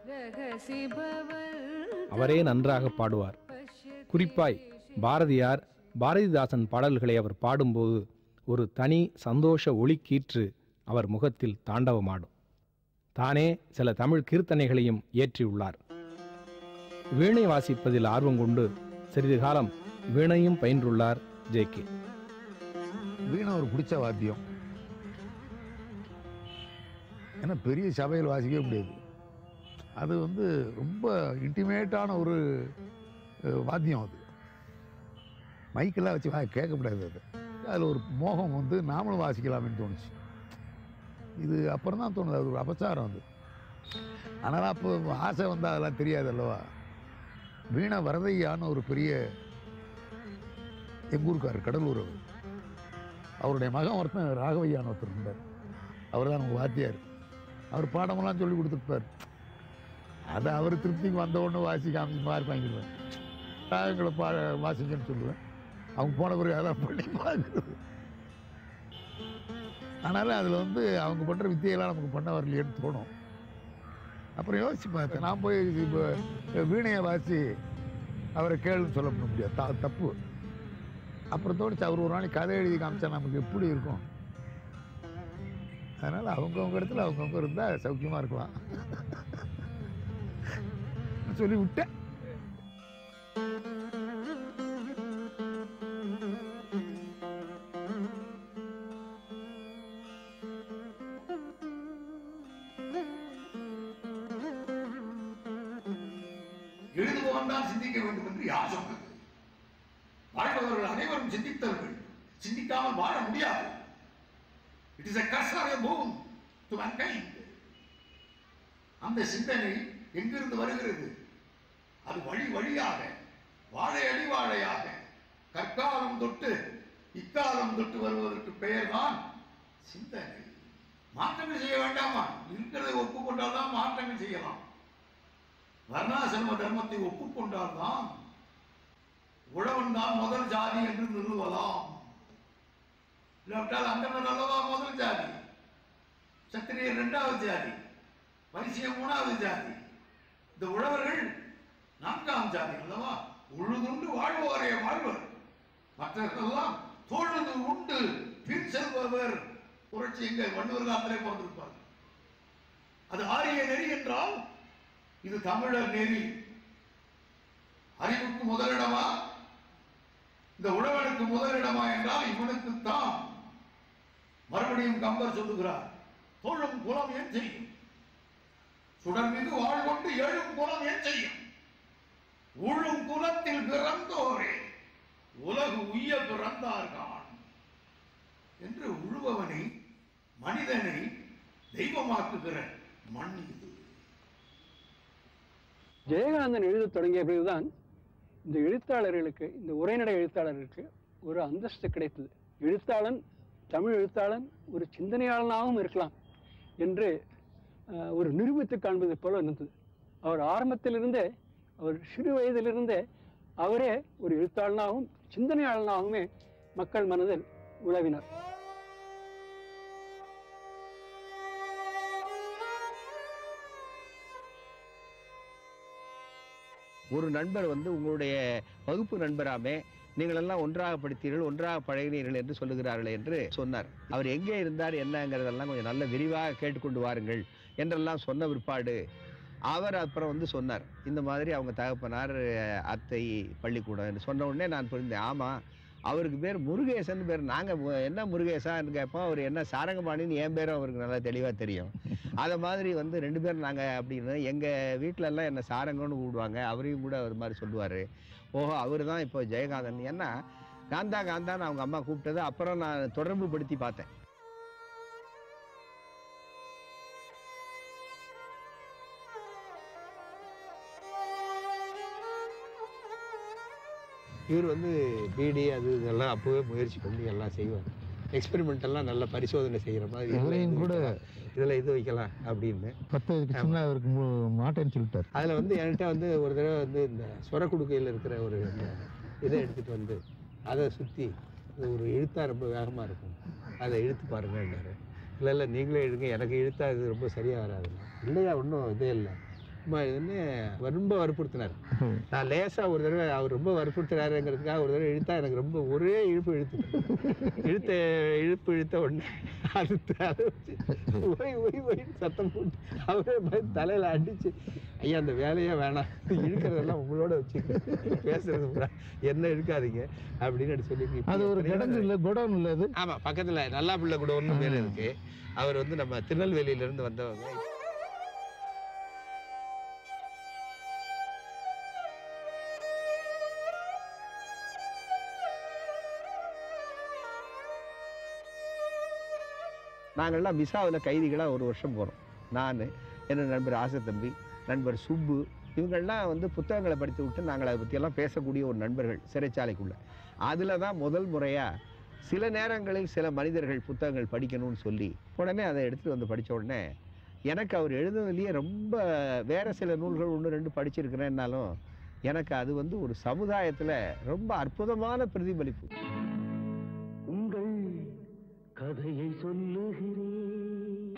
அவரே நன்றாக பாடுவார் குறிப்பாய் பாரதியார் பாரதிதாசன் பாடல்களை அவர் பாடும்போது ஒரு தனி சந்தோஷ ஒளிக்கீற்று அவர் முகத்தில் தாண்டவமாடும் தானே சில தமிழ் கீர்த்தனைகளையும் இயற்றியுள்ளார் வீணை வாசிப்பதில் ஆர்வம் கொண்டு சிறிது காலம் வீணையும் பயின்றுள்ளார் ஜேகே வீணை ஒரு பிடிச்ச வாத்தியம் ஏன்னா பெரிய சபையில் வாசிக்கவே முடியாது அது வந்து ரொம்ப இன்டிமேட்டான ஒரு அஹ், வாத்தியம் அது மைக்கெல்லாம் வச்சு வா கேட்க முடியாது அது அதில் ஒரு மோகம் வந்து நாமளும் வாசிக்கலாம்னு தோணுச்சு இது அப்புறம் தான் தோணுது அது ஒரு அபச்சாரம் அது ஆனால் அப்போ ஆசை வந்தால் அதெல்லாம் தெரியாது அல்லவா வீணா வரதையான்னு ஒரு பெரிய எங்கள் ஊருக்காரர் கடலூர் அவர் அவருடைய மகன் ஒருத்தன் ராகவையான்னு ஒருத்தர் இருந்தார் அவர் தான் நமக்கு வாத்தியார் அவர் பாடமெல்லாம் சொல்லி கொடுத்துருப்பார் அதை அவர் திருப்திக்கு வந்த உடனே வாசி காமிச்சு மார்க் வாங்கிடுவேன் ராகங்களை பா வாசிங்கன்னு சொல்லுவேன் அவங்க போன பிறகு அதான் பண்ணி பார்க்குறது ஆனாலும் அதில் வந்து அவங்க பண்ணுற வித்தியெல்லாம் நமக்கு பண்ண வரலையேன்னு தோணும் அப்புறம் யோசிச்சு பார்த்தேன் நான் போய் இப்போ வீணையை வாசி அவரை கேளுன்னு சொல்ல முடியாது த தப்பு அப்புறம் தோணுச்சு அவர் ஒரு நாளைக்கு கதை எழுதி காமிச்சா நமக்கு எப்படி இருக்கும் அதனால் அவங்கவுங்க இடத்துல அவங்கவுங்க இருந்தால் சௌக்கியமாக இருக்கலாம் சொல்லி விட்டேன் எழுதுபவன் தான் சிந்திக்க வேண்டும் என்று யார் சொன்னது வாழ்பவர்கள் அனைவரும் சிந்தித்தவர்கள் சிந்திக்காமல் வாழ முடியாது it is a curse or a boon to mankind அந்த சிந்தனை எங்கிருந்து வருகிறது அது வழி வழியாக வாழை அடி வாழையாக கற்காலம் தொட்டு இக்காலம் தொட்டு வருவதற்கு பெயர்தான் சிந்தனை மாற்றங்கள் செய்ய வேண்டாமா இருக்கிறதை ஒப்புக்கொண்டால் தான் மாற்றங்கள் செய்யலாம் வர்ணாசிரம தர்மத்தை ஒப்புக்கொண்டால் தான் உழவன் தான் முதல் ஜாதி என்று நிறுவலாம் இல்லாவிட்டால் அந்தனர் அல்லவா முதல் ஜாதி சத்திரியர் இரண்டாவது ஜாதி வைசியம் மூணாவது ஜாதி இந்த உழவர்கள் நான்காம் ஜாதி அல்லவா உழுதுண்டு வாழ்வோரே வாழ்வர் மற்றவர்களெல்லாம் தொழுது உண்டு பின் செல்பவர் புரட்சி எங்கள் வள்ளுவர் காலத்திலே பிறந்திருப்பார் அது ஆரிய நெறி என்றால் இது தமிழர் நெறி அறிவுக்கு முதலிடமா இந்த உழவனுக்கு முதலிடமா என்றால் இவனுக்கு தான் மறுபடியும் கம்பர் சொல்லுகிறார் தோழும் குலம் ஏன் செய்யும் சுடர் மீது வாழ் கொண்டு எழும் குலம் ஏன் செய்யும் உழும் குலத்தில் பிறந்தோரே உலகு உய்ய பிறந்தார்கான் என்று உழுபவனை மனிதனை தெய்வமாக்குகிற மண் இது ஜெயகாந்தன் எழுதத் தொடங்கிய பிறகுதான் இந்த எழுத்தாளர்களுக்கு இந்த உரைநடை எழுத்தாளர்களுக்கு ஒரு அந்தஸ்து கிடைத்தது எழுத்தாளன் தமிழ் எழுத்தாளன் ஒரு சிந்தனையாளனாகவும் இருக்கலாம் என்று அஹ், ஒரு நிரூபித்து காண்பது போல இருந்தது அவர் ஆரம்பத்திலிருந்தே அவர் சிறு வயதிலிருந்தே அவரே ஒரு எழுத்தாளனாகவும் சிந்தனையாளனாகவுமே மக்கள் மனதில் உழவினார் ஒரு நண்பர் வந்து உங்களுடைய வகுப்பு நண்பராமே நீங்களெல்லாம் ஒன்றாக படித்தீர்கள் ஒன்றாக பழகினீர்கள் என்று சொல்லுகிறார்கள் என்று சொன்னார் அவர் எங்கே இருந்தார் என்னங்கிறதெல்லாம் கொஞ்சம் நல்ல விரிவாக கேட்டுக்கொண்டு வாருங்கள் என்றெல்லாம் சொன்ன பிற்பாடு அவர் அப்புறம் வந்து சொன்னார் இந்த மாதிரி அவங்க தகப்பனார் அஹ், அத்தை பள்ளிக்கூடம் என்று சொன்ன உடனே நான் புரிந்தேன் ஆமாம் அவருக்கு பேர் முருகேசன் பேர் நாங்கள் என்ன முருகேசான்னு கேட்போம் அவர் என்ன சாரங்கபாணின்னு என் பேரும் அவருக்கு நல்லா தெளிவாக தெரியும் அதை மாதிரி வந்து ரெண்டு பேரும் நாங்கள் அப்படின்னு எங்கள் வீட்டில எல்லாம் என்ன சாரங்கன்னு கூப்பிடுவாங்க அவரையும் கூட ஒரு மாதிரி சொல்லுவார் ஓஹோ அவர் தான் இப்போ ஜெயகாந்தன் ஏன்னா காந்தா காந்தான்னு அவங்க அம்மா கூப்பிட்டது அப்புறம் நான் தொடர்பு படுத்தி பார்த்தேன் இவர் வந்து பிடி அது இதெல்லாம் அப்போவே முயற்சி பண்ணி எல்லாம் செய்வார் எக்ஸ்பெரிமெண்ட் எல்லாம் நல்ல பரிசோதனை செய்கிற மாதிரி இதுல இவரையும் இது கூட வைக்கலாம், இதுல இது வைக்கலாம் அப்படின்னு பத்து வயதுக்கு சின்ன அவருக்கு மு- மாட்டேன்னு சொல்லிட்டார் அதில் வந்து என்கிட்ட வந்து ஒரு தடவை வந்து இந்த சொர குடுக்கையில் இருக்கிற ஒரு இந்த இதை எடுத்துகிட்டு வந்து அதை சுற்றி ஒரு இழுத்தா ரொம்ப வேகமாக இருக்கும் அதை இழுத்து பாருங்கன்னாரு இல்லை இல்லை நீங்களே இழுங்க எனக்கு இழுத்தா இது ரொம்ப சரியாக வராது இல்லையா ஒன்றும் இதே இல்லை சும்மா இதுன்னு ரொம்ப வற்புறுத்தினார் நான் லேசாக ஒரு தடவை அவர் ரொம்ப வற்புறுத்துறாருங்கிறதுக்காக ஒரு தடவை இழுத்தா எனக்கு ரொம்ப ஒரே இழுப்பு இழுத்து இழுத்த இழுப்பு இழுத்த உடனே அது அதை வச்சு ஒய் ஒய் ஒய்னு சத்தம் போட்டு அவரே பயந்து தலையில அடிச்சு ஐயா அந்த வேலையே வேணாம் இழுக்கிறதெல்லாம் உங்களோட வச்சு பேசுறது பூரா என்ன இழுக்காதீங்க அப்படின்னு சொல்லி இப்படி அது ஒரு எத்தனையோ கிடங்கு இல்லை குடோன் இல்லை அது ஆமா பக்கத்துல நல்லா பிள்ளை கூட ஒன்று பேர் இருக்கு அவர் வந்து நம்ம திருநெல்வேலியில இருந்து வந்தவங்க நாங்கள்லாம் மிசாவில் கைதிகளாக ஒரு வருஷம் போகிறோம் நான் என்ன நண்பர் ஆசத்தம்பி நண்பர் சுப்பு இவங்கெல்லாம் வந்து புத்தகங்களை படித்து விட்டு நாங்கள் அதை பற்றியெல்லாம் பேசக்கூடிய ஒரு நண்பர்கள் சிறைச்சாலைக்குள்ள அதில் தான் முதல் முறையாக சில நேரங்களில் சில மனிதர்கள் புத்தகங்கள் படிக்கணும்னு சொல்லி உடனே அதை எடுத்துகிட்டு வந்து படித்த உடனே எனக்கு அவர் எழுதுனதுலேயே ரொம்ப வேறு சில நூல்கள் ஒன்று ரெண்டு படிச்சிருக்கிறேன்னாலும் எனக்கு அது வந்து ஒரு சமுதாயத்தில் ரொம்ப அற்புதமான பிரதிபலிப்பு உங்கள் கதையை சொல்லுகிறேன்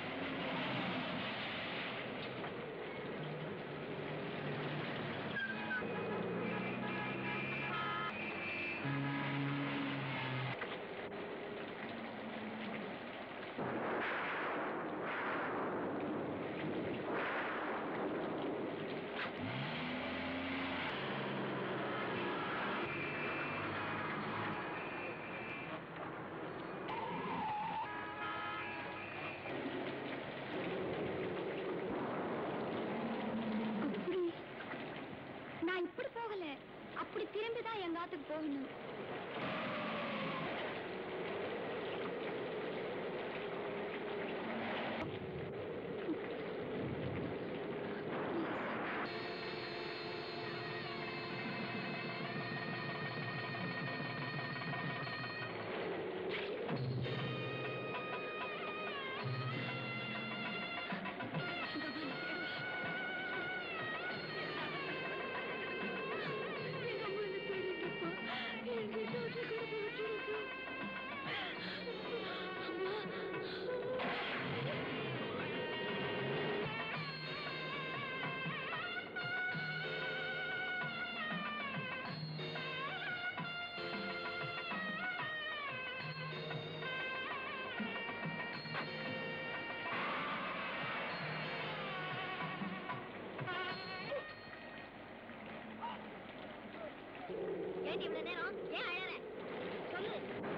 அப்படி நான் இப்படி போகல அப்படி திரும்பி தான் எங்க ஆத்துக்கு போகணும் எதுக்கு இவ்வளவு நேரம் ஏன் அழற சொல்லு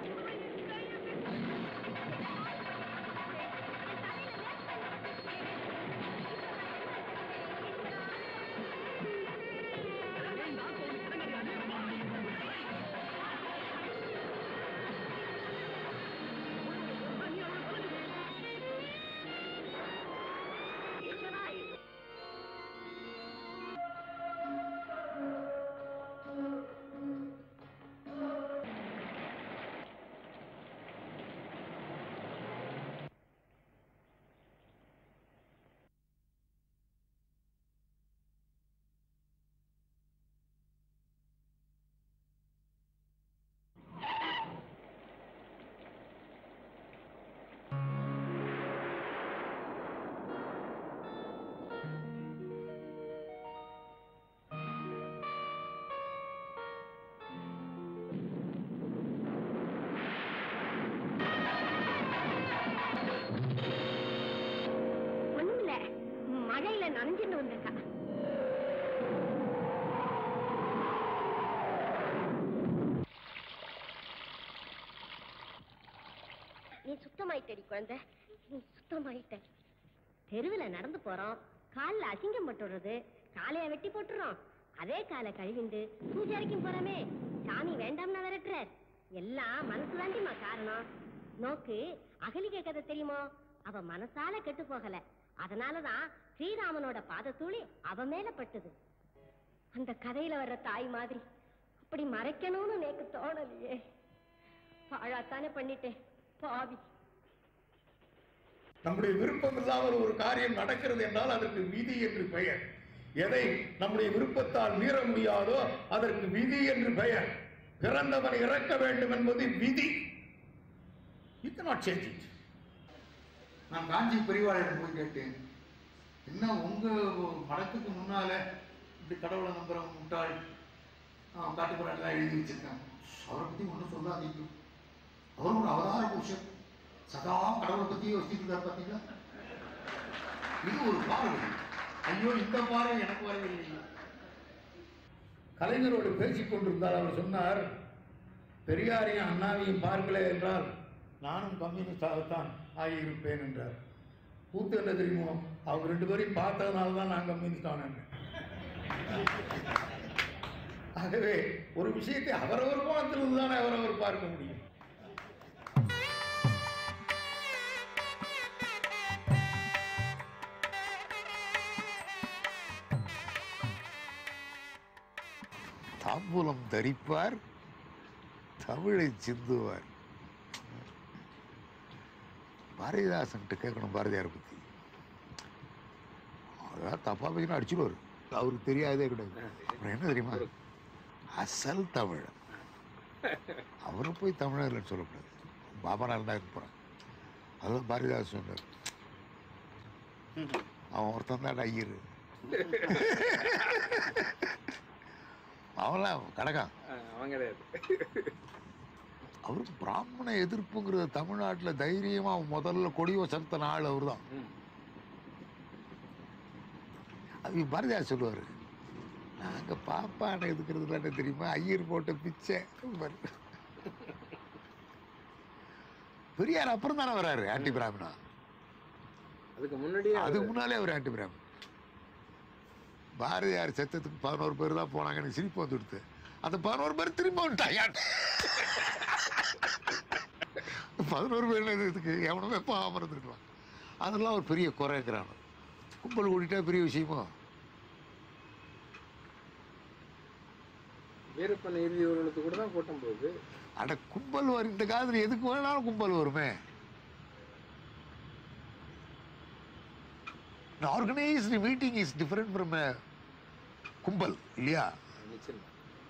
ஒண்ணுமில்ல மழையில நனைஞ்சிட்டு வந்திருக்கா நீ சுத்தமாயிட்டடி குழந்தை நீ சுத்தமாயிட்ட தெருவுல நடந்து போறோம் கால்ல அசிங்கம் பட்டுடுறது காலைய வெட்டி போட்டுறோம் அதே காலை கழுவிண்டு பூஜைக்கும் போறோமே சாமி வேண்டாம்னா விரட்டுறார் எல்லாம் மனசு தாண்டிமா காரணம் நோக்கு அகலிகை கதை தெரியுமோ அவ மனசால கெட்டு போகல அதனாலதான் ஸ்ரீராமனோட பாதத்தூளி அவ மேல பட்டது அந்த கதையில வர்ற தாய் மாதிரி அப்படி மறைக்கணும்னு எனக்கு தோணலையே பாழாத்தானே பண்ணிட்டேன் பாவி நம்முடைய விருப்பம் இல்லாமல் ஒரு காரியம் நடக்கிறது என்றால் அதற்கு விதி என்று பெயர் எதை நம்முடைய விருப்பத்தால் மீற முடியாதோ அதற்கு விதி என்று பெயர் பிறந்தவன் இறக்க வேண்டும் என்பது விதி யூ cannot change it நான் காஞ்சி பெரியவாளிடம் போய் கேட்டேன் என்ன உங்க மடத்துக்கு முன்னால இப்படி கடவுளை நம்புற முட்டாள் காட்டுப்புறாலாம் எழுதி வச்சிருக்காங்க அவரை பத்தி ஒன்றும் சொல்லாதீங்க அவர் ஒரு அவதார புருஷன் சதா கடவுளை பத்தி யோசிச்சுட்டு இருந்தார் பார்த்தீங்களா இது ஒரு பார்வை ஐயோ இந்த பார்வை எனக்கு வரவில்லை கலைஞரோடு பேசிக் கொண்டிருந்தால் அவர் சொன்னார் பெரியாரையும் அண்ணாவையும் பார்க்கல என்றால் நானும் கம்யூனிஸ்டாகத்தான் ஆகியிருப்பேன் என்றார் கூத்து என்ன தெரியுமோ அவங்க ரெண்டு பேரையும் பார்த்ததுனால தான் நான் கம்யூனிஸ்ட் ஆனேன் ஆகவே ஒரு விஷயத்தை அவரவர் கோணத்திலிருந்து தானே அவரவர் பார்க்க முடியும் தாம்பூலம் தரிப்பார் தமிழை சிந்துவார் பாரதிதாசன்ட்டு கேட்கணும் பாரதியாரை பற்றி அதான் தப்பா பேசினா அடிச்சுடுவார் அவருக்கு தெரியாதே கிடையாது அப்புறம் என்ன தெரியுமா அசல் தமிழ் அவரை போய் தமிழர்னு சொல்லக்கூடாது பாபனார் தான் இருப்பான் அதுதான் பாரதிதாசன் சொன்னார் அவன் ஒருத்தன் தான் ஐயர் அவன்லாம் கடக்கான் அவன் கிடையாது அவர் பிராமண எதிர்ப்புங்கிறத தமிழ்நாட்டில் தைரியமா முதல்ல கொடி வசத்த ஆள் அவர் தான் அது பாரதியார் சொல்லுவார் நாங்கள் பாப்பானை எதுக்குறதுல என்ன தெரியுமா ஐயர் போட்ட பிச்சை பாரு. பெரியார் அப்புறம் தானே வராரு ஆன்டி பிராமணா அதுக்கு முன்னாடியே அதுக்கு முன்னாலே அவர் ஆன்டி பிராமணன் பாரதியார் செத்ததுக்கு பதினோரு பேர் தான் போனாங்க எனக்கு சிரிப்பு வந்துடுது அந்த பதினோரு பேர் திரும்ப வந்துட்டாங்க பதினோரு பேர் இதுக்கு எவனுமே போகாம இருந்துருக்கலாம் அதெல்லாம் ஒரு பெரிய குறைக்கிறான் கும்பல் கூட்டிட்டா பெரிய விஷயமோ வீரப்பன் இறுதி ஊர்வலத்துக்கு கூட தான் கூட்டம் போகுது அட கும்பல் வரும் இந்த காலத்துல எதுக்கு வேணாலும் கும்பல் வருமே organised meeting is different from கும்பல் இல்லையா நிச்சயமா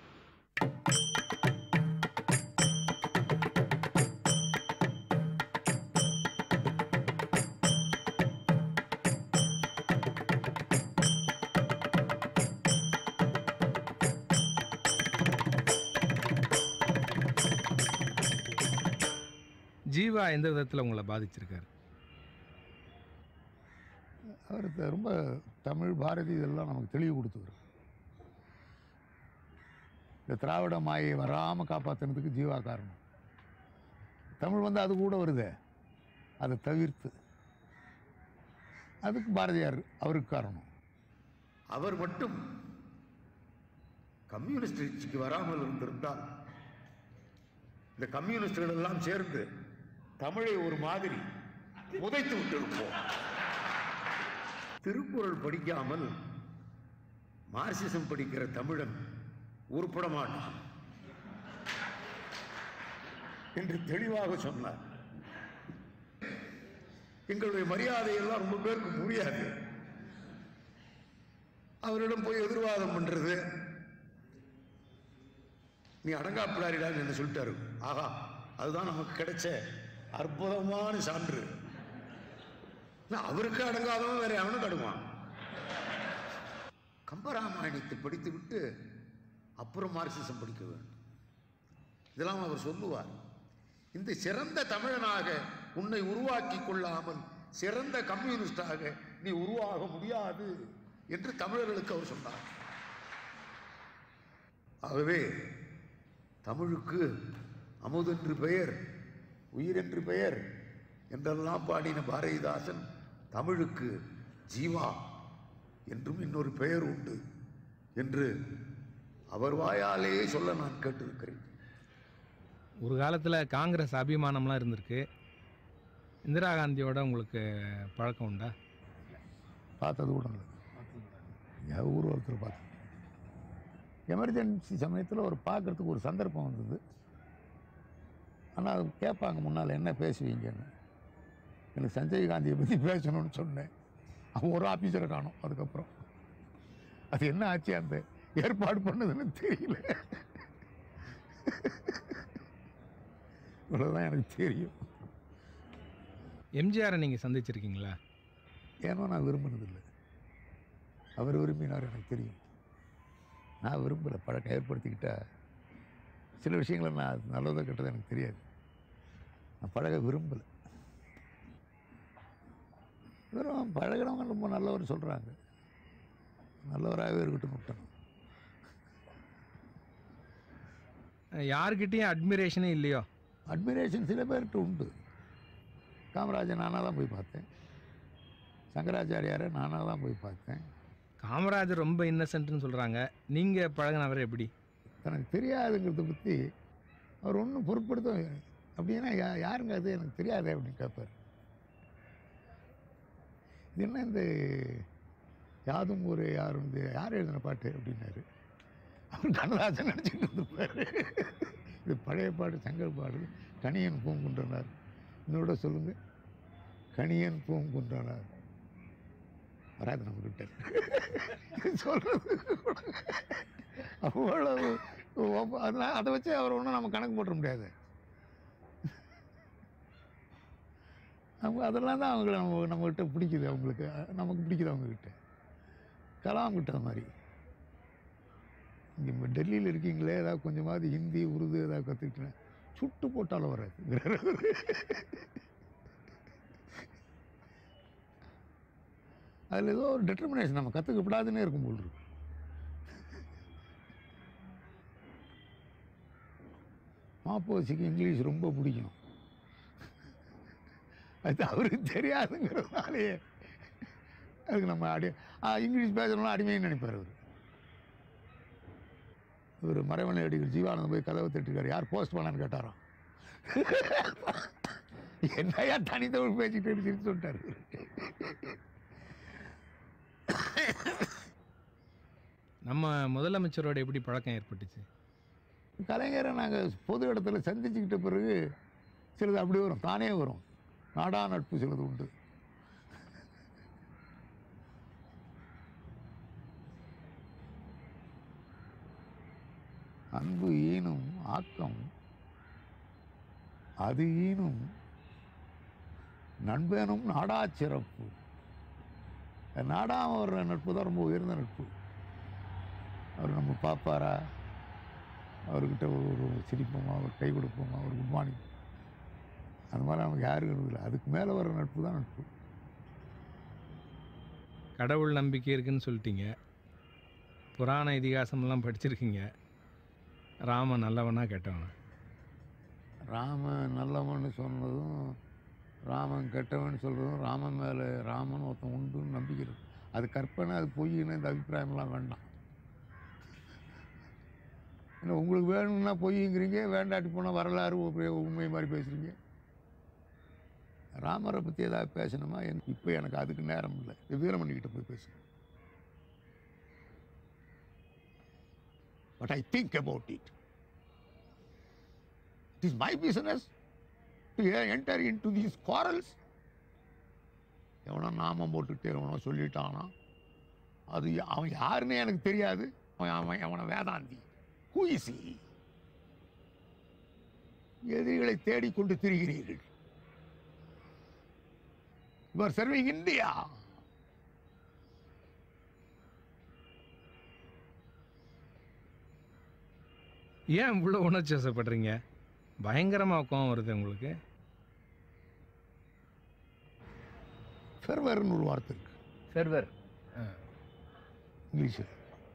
ஜீவா எந்த விதத்தில் உங்களை பாதிச்சிருக்காரு அவர் த- ரொம்ப தமிழ் பாரதி இதெல்லாம் நமக்கு தெளிவு கொடுத்தவர் இந்த திராவிட மாயை வராமல் காப்பாற்றுனதுக்கு ஜீவா காரணம் தமிழ் வந்து அது கூட வருதே அதை தவிர்த்து அதுக்கு பாரதியார் அவருக்கு காரணம் அவர் மட்டும் கம்யூனிஸ்ட் கட்சிக்கு வராமல் இருந்திருந்தால் இந்த கம்யூனிஸ்டுகள் எல்லாம் சேர்ந்து தமிழை ஒரு மாதிரி புதைத்து விட்டிருப்போம் திருக்குறள் படிக்காமல் மார்க்சிசம் படிக்கிற தமிழன் உருப்பட மாட்டான் என்று தெளிவாக சொன்னார் எங்களுடைய மரியாதை எல்லாம் ரொம்ப பேருக்கு முடியாது அவரிடம் போய் எதிர்வாதம் பண்றது நீ அடங்காப்பிடாரிடான்னு என்ன சொல்லிட்டாரு ஆகா அதுதான் நமக்கு கிடைச்ச அற்புதமான சான்று நான் அவருக்கு அடங்காதவன் வேற அவனுக்கு அடங்குவான் கம்பராமாயணத்தை படித்து விட்டு அப்புறம் மார்க்சிசம் படிக்க வேண்டும் இதெல்லாம் அவர் சொல்லுவார் இந்த சிறந்த தமிழனாக உன்னை உருவாக்கி கொள்ளாமல் சிறந்த கம்யூனிஸ்டாக நீ உருவாக முடியாது என்று தமிழர்களுக்கு அவர் சொன்னார் ஆகவே தமிழுக்கு அமுதென்று பெயர் உயிரென்று பெயர் என்றெல்லாம் பாடின பாரதிதாசன் தமிழுக்கு ஜீவா என்றும் இன்னொரு பெயர் உண்டு என்று அவர் வாயாலேயே சொல்ல நான் கேட்டிருக்கிறேன் ஒரு காலத்தில் காங்கிரஸ் அபிமானம்லாம் இருந்திருக்கு இந்திரா காந்தியோட உங்களுக்கு பழக்கம் உண்டா பார்த்தது கூட இல்லை என் ஊர் ஒருத்தர் பார்த்தேன் எமர்ஜென்சி சமயத்தில் ஒரு பார்க்கறதுக்கு ஒரு சந்தர்ப்பம் வந்தது ஆனால் அது கேட்பாங்க முன்னால் என்ன பேசுவீங்கன்னு எனக்கு சஞ்சய் காந்தியை பற்றி பேசணும்னு சொன்னேன் அவன் ஒரு ஆஃபீஸரை காணும் அதுக்கப்புறம் அது என்ன ஆச்சு அந்த ஏற்பாடு பண்ணதுன்னு தெரியல இவ்வளோதான் எனக்கு தெரியும் எம்ஜிஆரை நீங்கள் சந்திச்சிருக்கீங்களா ஏனோ நான் விரும்பினதில்லை அவர் விரும்பினார் எனக்கு தெரியும் நான் விரும்பலை பழக்கம் ஏற்படுத்திக்கிட்டா சில விஷயங்களை நான் நல்லதோ கெட்டதோ எனக்கு தெரியாது நான் பழக விரும்பலை வெறும் பழகிறவங்க ரொம்ப நல்லவர் சொல்கிறாங்க நல்லவராகவே இருக்கட்டும் விட்டணும் யாருக்கிட்டேயும் அட்மிரேஷனே இல்லையோ அட்மிரேஷன் சில பேர்கிட்ட உண்டு காமராஜர் நானாக தான் போய் பார்த்தேன் சங்கராச்சாரியாரை நானாக தான் போய் பார்த்தேன் காமராஜர் ரொம்ப இன்னசென்ட்னு சொல்கிறாங்க நீங்கள் பழகினவர் எப்படி தனக்கு தெரியாதுங்கிறத பற்றி அவர் ஒன்றும் பொருட்படுத்த அப்படின்னா யா யாருங்க அது எனக்கு தெரியாதே அப்படின்னு கேட்பார் இது என்ன இந்த யாதும் ஒரு யாரும் இந்த யார் எழுதின பாட்டு அப்படின்னாரு அவர் கண்ணதாசன் நினச்சிட்டு இருந்திருப்பார் இது பழைய பாட்டு சங்கர் பாடு கணியன் பூங்குன்றனார் இன்னொட சொல்லுங்க கணியன் பூங்குன்றனார் வராது நம்மக்கிட்ட சொல்கிறது கூட அவ்வளவு ஒப்ப- அதெல்லாம் அதை வச்சு அவர் ஒன்றும் நம்ம கணக்கு போட்டுற முடியாது அவங்க அதெல்லாம் தான் அவங்கள நம்ம நம்மக்கிட்ட பிடிக்குது அவங்களுக்கு நமக்கு பிடிக்குது அவங்கக்கிட்ட கலாம் கிட்ட அது மாதிரி இங்கே டெல்லியில் இருக்கீங்களே ஏதாவது கொஞ்சமாவது ஹிந்தி உருது ஏதாவது கற்றுக்கிட்டேன் சுட்டு போட்டாலும் வராது அதில் ஏதோ ஒரு டெட்டர்மினேஷன் நம்ம கற்றுக்கப்படாதுன்னே இருக்கும் போல் இருக்கு மாப்போசிக்கு இங்கிலீஷ் ரொம்ப பிடிக்கும் அது அவருக்கு தெரியாதுங்கிறதுனாலே அதுக்கு நம்ம அடி ஆ, இங்கிலீஷ் பேசணும்னா அடிமைன்னு நினைப்பார் அவர் ஒரு மறைமலை அடிகள் ஜீவானந்தம் போய் கதவை தட்டிருக்காரு யார் போஸ்ட் பண்ணான்னு கேட்டாராம் என்னையா தனித்தமிழ் பேசிக்கிட்டு சிரிச்சு சொல்லிட்டாரு நம்ம முதலமைச்சரோட எப்படி பழக்கம் ஏற்பட்டுச்சு கலைஞரை நாங்கள் பொது இடத்துல சந்திச்சுக்கிட்ட பிறகு சிலது அப்படி வரும் தானே வரும் நாடா நட்பு சிலது உண்டு அன்பு ஈனும் ஆக்கம் அது ஈனும் நண்பனும் நாடா சிறப்பு நாடாம வர்ற நட்பு தான் ரொம்ப உயர்ந்த நட்பு அவர் நம்ம பார்ப்பாரா அவர்கிட்ட ஒரு சிரிப்போமா ஒரு கை கொடுப்போமா ஒரு குட் மார்னிங் அந்த மாதிரி நமக்கு யாரும் இல்லை அதுக்கு மேலே வர நட்பு தான் நட்பு கடவுள் நம்பிக்கை இருக்குன்னு சொல்லிட்டீங்க புராண இதிகாசமெல்லாம் படிச்சிருக்கீங்க ராமன் நல்லவனா கெட்டவனா ராமன் நல்லவன்னு சொன்னதும் ராமன் கெட்டவன் சொல்கிறதும் ராமன் மேலே ராமன் ஒருத்தன் உண்டுன்னு நம்பிக்கை இருக்கு அது கற்பனை அது பொய்ன்னு இந்த அபிப்பிராயம்லாம் வேண்டாம் ஏன்னா உங்களுக்கு வேணும்னா பொய்ங்கிறீங்க வேண்டாட்டி போனால் வரலாறு ஒரு உண்மை மாதிரி பேசுகிறீங்க ராமரை பற்றி ஏதாவது பேசணுமா எனக்கு இப்போ எனக்கு அதுக்கு நேரம் இல்லை வீரமணிக்கிட்ட போய் பேசுங்க but I think about it it is my business to enter into these quarrels எவனோ நாமம் போட்டுட்டு எவனோ சொல்லிட்டானா அது யா- அவன் யாருன்னே எனக்கு தெரியாது அவன் அவன் அவனை வேதாந்தி ஹூஇசி எதிரிகளை தேடிக்கொண்டு திரிகிறீர்கள் யுவர் சர்விங் இந்தியா ஏன் இவ்வளோ உணர்ச்சி வசப்படுறீங்க பயங்கரமாக கோவம் வருது உங்களுக்கு ஃபெர்வர்னு ஒரு வார்த்தை இருக்கு ஃபெர்வர் இங்கிலீஷில்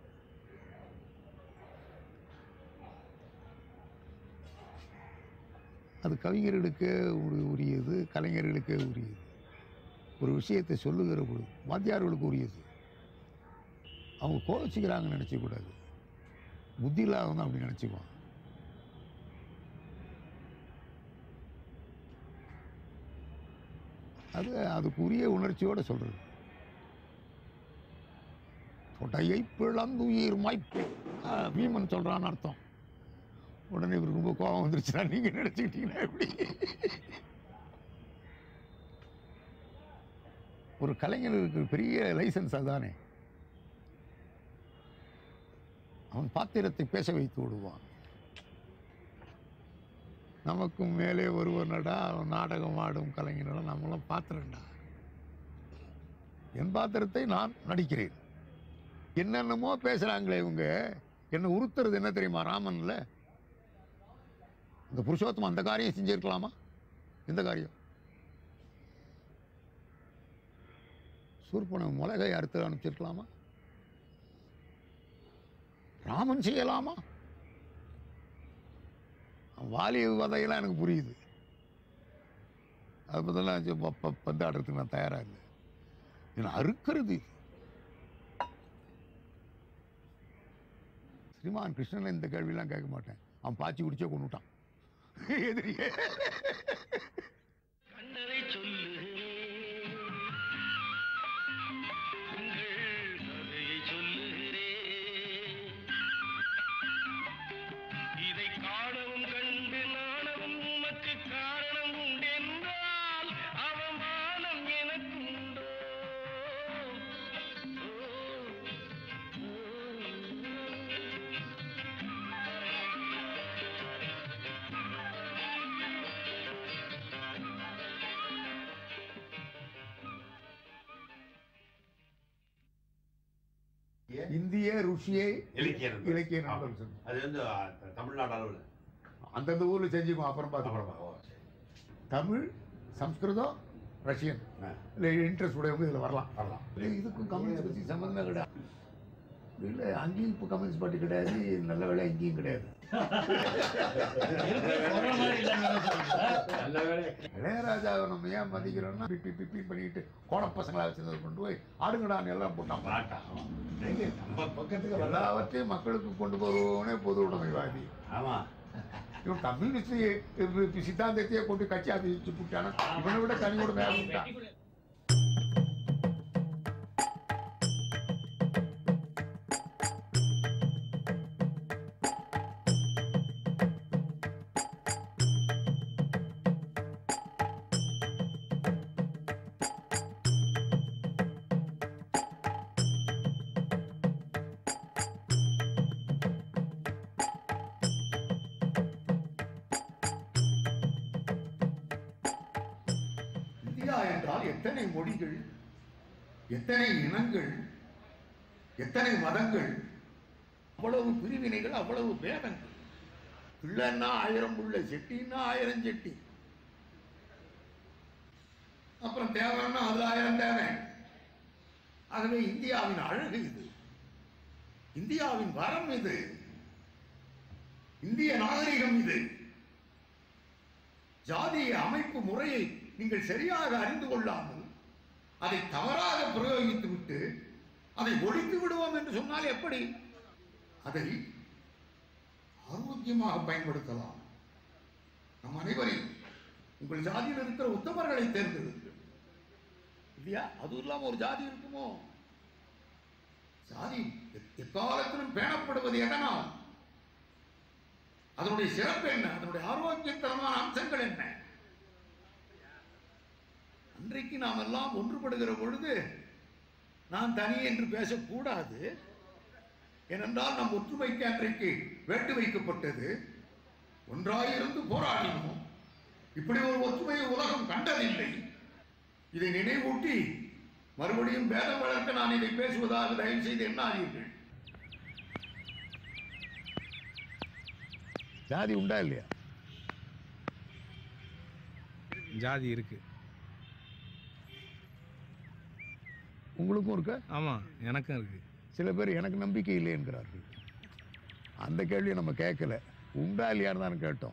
அது கவிஞர்களுக்கே ஒரு உரியது கலைஞர்களுக்கே உரியது ஒரு விஷயத்தை சொல்லுகிற பொழுது வாத்தியார்களுக்கு உரியது அவங்க கோவிச்சுக்கிறாங்கன்னு நினச்சக்கூடாது புத்தி இல்லாதவங்க அப்படி நினச்சிக்குவான் அது அதுக்குரிய உணர்ச்சியோடு சொல்கிறது தொடையை பிளந்துயிர் மாய்ப்பு ஆஹ், பீமன் சொல்கிறான்னு அர்த்தம் உடனே இவருக்கு ரொம்ப கோபம் வந்துருச்சுன்னா நீங்கள் நினச்சிக்கிட்டீங்கன்னா எப்படி ஒரு கலைஞருக்கு பெரிய லைசன்ஸ் அதுதானே அவன் பாத்திரத்தை பேச வைத்து விடுவான் நமக்கும் மேலே ஒருவனடா அவன் நாடகம் ஆடும் கலைஞனடா நம்மளாம் பாத்திரம்டா என் பாத்திரத்தை நான் நடிக்கிறேன் என்னென்னமோ பேசுகிறாங்களே இவங்க என்னை உறுத்துறது என்ன தெரியுமா ராமன்ல இந்த புருஷோத்தமன் அந்த காரியம் செஞ்சிருக்கலாமா எந்த காரியம் சூர்பனை மிளகை அறுத்து அனுப்பிச்சிருக்கலாமா ராமன் செய்யலாமா வாலி வதையெல்லாம் எனக்கு புரியுது அது பதிலாக பந்து ஆடுறதுக்கு நான் தயாராக இல்லை ஏன்னா அறுக்கிறது இது. ஸ்ரீமான் கிருஷ்ணன் இந்த கேள்வியெல்லாம் கேட்க மாட்டேன் அவன் பாய்ச்சி குடிச்சே கொண்டுட்டான் எதிரியே கண்டதை சொல்லுகிறேன் உங்கள் கதையை சொல்லுகிறேன் இதை காணவும் கண்டு நாணவும் உமக்கு காரணம் உண்டென்றால் அவமானம் எனக்கு உண்டோ இந்திய ருஷியை இலக்கிய நண்பர். இலக்கிய நண்பர் சொல்லு. அது வந்து அஹ், தமிழ்நாடு அளவில் அந்தந்த ஊர்ல செஞ்சுக்குவோம் அப்புறம் பார்த்துக்கலாம் தமிழ் சம்ஸ்கிருதம் ரஷ்யன் இல்லை இன்ட்ரெஸ்ட் உடையவங்க இதில் வரலாம் வரலாம் இல்லை இதுக்கும் கம்யூனிஸ்ட் பற்றி சம்மந்தமே கிடையாது இல்லை அங்கேயும் இப்போ கம்யூனிஸ்ட் பார்ட்டி கிடையாது நல்ல வேலை இங்கேயும் கிடையாது இளையராஜாவை நம்ம ஏன் மதிக்கிறோம்னா பிப்பி பிப்பி பண்ணிட்டு கோட பசங்களா வச்சதை கொண்டு போய் ஆடுங்கடான்னு எல்லாம் போட்டான் பக்கத்துக்கு எல்லாவற்றையும் மக்களுக்கு கொண்டு போறவனே பொது உடைமைவாதி ஆமா இவன் கம்யூனிஸ்ட் சித்தாந்தத்தையே கொண்டு கட்சி ஆதரிச்சு விட்டானா இவனை விட தனி உடைமை ஆகிட்டான் இந்தியா என்றால் எத்தனை மொழிகள் எத்தனை இனங்கள் எத்தனை மதங்கள் அவ்வளவு பிரிவினைகள் அவ்வளவு பேதங்கள் பிள்ளைன்னா ஆயிரம் பிள்ளை செட்டின்னா ஆயிரம் செட்டி அப்புறம் தேவைன்னா அது ஆயிரம் தேவை ஆகவே இந்தியாவின் அழகு இது இந்தியாவின் வரம் இது இந்திய நாகரிகம் இது ஜாதிய அமைப்பு முறையை நீங்கள் சரியாக அறிந்து கொள்ளாமல் அதை தவறாக பிரயோகித்து விட்டு அதை ஒழித்து விடுவோம் என்று சொன்னால் எப்படி அதை ஆரோக்கியமாக பயன்படுத்தலாம் நம் அனைவரையும் உங்கள் ஜாதியில் இருக்கிற உத்தமர்களை தேர்ந்தெடுங்கள் இல்லையா அது இல்லாம ஒரு ஜாதி இருக்குமோ ஜாதி எ- எக்காலத்திலும் பேணப்படுவது எதனால் அதனுடைய சிறப்பு என்ன அதனுடைய ஆரோக்கியத்தரமான அம்சங்கள் என்ன அன்றைக்கு நாம் எல்லாம் ஒன்றுபடுகிற பொழுது நான் தனி என்று பேசக்கூடாது ஏனென்றால் நம் ஒற்றுமைக்கு அன்றைக்கு வேட்டு வைக்கப்பட்டது ஒன்றாயிருந்து போராடினோம் இப்படி ஒரு ஒற்றுமையை உலகம் கண்டதில்லை இதை நினைவூட்டி மறுபடியும் பேதம் வளர்க்க நான் இதை பேசுவதாக தயவு செய்து எண்ணாதீர்கள் ஜாதி உண்டா இல்லையா ஜாதி இருக்கு உங்களுக்கும் இருக்கா ஆமாம் எனக்கும் இருக்கு சில பேர் எனக்கு நம்பிக்கை இல்லை என்கிறார்கள் அந்த கேள்வியை நம்ம கேட்கல உண்டா இல்லையான்னு தான் கேட்டோம்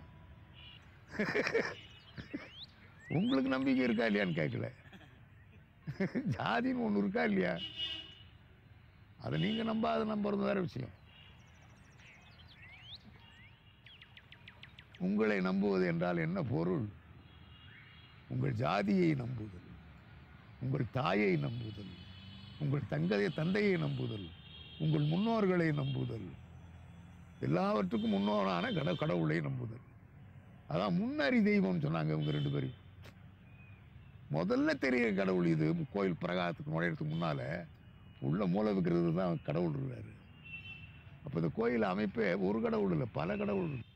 உங்களுக்கு நம்பிக்கை இருக்கா இல்லையான்னு கேட்கல ஜாதின்னு ஒன்று இருக்கா இல்லையா அதை நீங்கள் நம்பாத நம்புறது வேற விஷயம் உங்களை நம்புவது என்றால் என்ன பொருள் உங்கள் ஜாதியை நம்புதல் உங்கள் தாயை நம்புதல் உங்கள் தங்கைய தந்தையை நம்புதல் உங்கள் முன்னோர்களை நம்புதல் எல்லாவற்றுக்கும் முன்னோரான கட கடவுளை நம்புதல் அதான் முன்னறி தெய்வம் சொன்னாங்க இவங்க ரெண்டு பேரும் முதல்ல தெரிய கடவுள் இது கோயில் பிரகாரத்துக்கு நுழையிறதுக்கு முன்னால உள்ள மூல விற்கிறது தான் கடவுள் இருக்காரு அப்போ இந்த கோயில் அமைப்பே ஒரு கடவுள் இல்லை பல கடவுள் இருக்கு.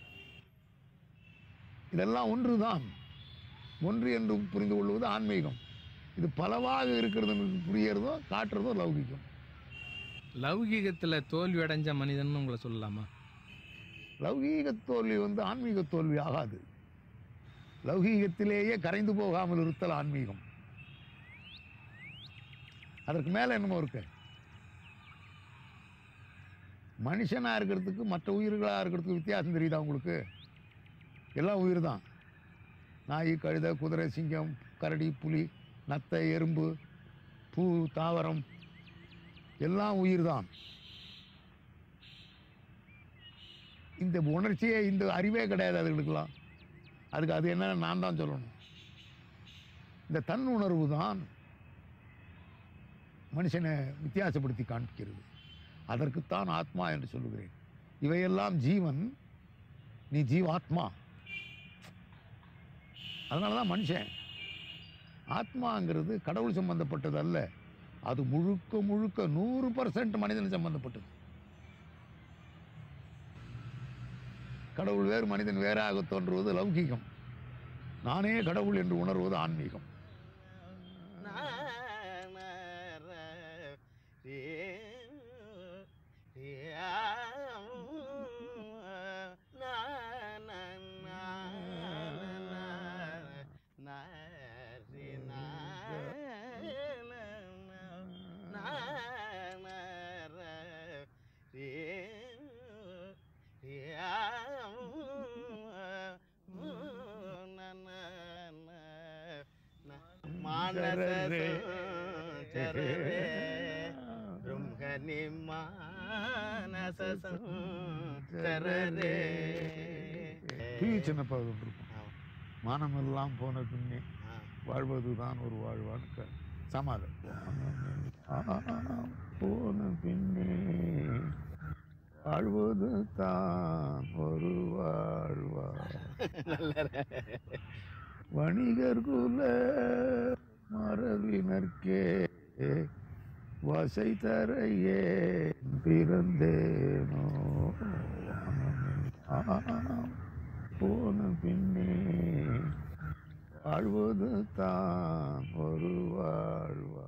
இதெல்லாம் ஒன்றுதான் ஒன்று என்று புரிந்து கொள்வது ஆன்மீகம் இது பலவாக இருக்கிறது புரியறதோ காட்டுறதோ லௌகிகம் லௌகீகத்தில் தோல்வி அடைஞ்ச மனிதன் உங்களை சொல்லலாமா லௌகீக தோல்வி வந்து ஆன்மீக தோல்வி ஆகாது லௌகீகத்திலேயே கரைந்து போகாமல் இருத்தல் ஆன்மீகம் அதற்கு மேல என்னமோ இருக்கு மனுஷனா இருக்கிறதுக்கு மற்ற உயிர்களா இருக்கிறதுக்கு வித்தியாசம் தெரியுதா உங்களுக்கு எல்லாம் உயிர் தான் நாய் கழுதை குதிரை சிங்கம் கரடி புலி நத்தை எறும்பு பூ தாவரம் எல்லாம் உயிர் தான் இந்த உணர்ச்சியே இந்த அறிவே கிடையாது அதுகளுக்கெல்லாம் அதுக்கு அது என்னன்னு நான் தான் சொல்லணும் இந்த தன் உணர்வு தான் மனுஷனை வித்தியாசப்படுத்தி காண்பிக்கிறது அதற்குத்தான் ஆத்மா என்று சொல்லுகிறேன் இவையெல்லாம் ஜீவன் நீ ஜீவாத்மா அதனால தான் மனுஷன் ஆத்மாங்கிறது கடவுள் சம்பந்தப்பட்டது அல்ல அது முழுக்க முழுக்க நூறு பர்சன்ட் மனிதன் சம்பந்தப்பட்டது கடவுள் வேறு மனிதன் வேறாக தோன்றுவது லௌகிகம் நானே கடவுள் என்று உணர்வது ஆன்மீகம் டீ சின்னப்பா இருக்கும் மானமெல்லாம் போன பின்னே வாழ்வதுதான் ஒரு வாழ்வான்னு சமாதம் போன பின்னே வாழ்வது தான் ஒரு வாழ்வா வணிகர் குல மரபினர்க்கே வசை தரையே பிறந்தேனோ போன பின்னே வாழ்வது தான் ஒரு வாழ்வா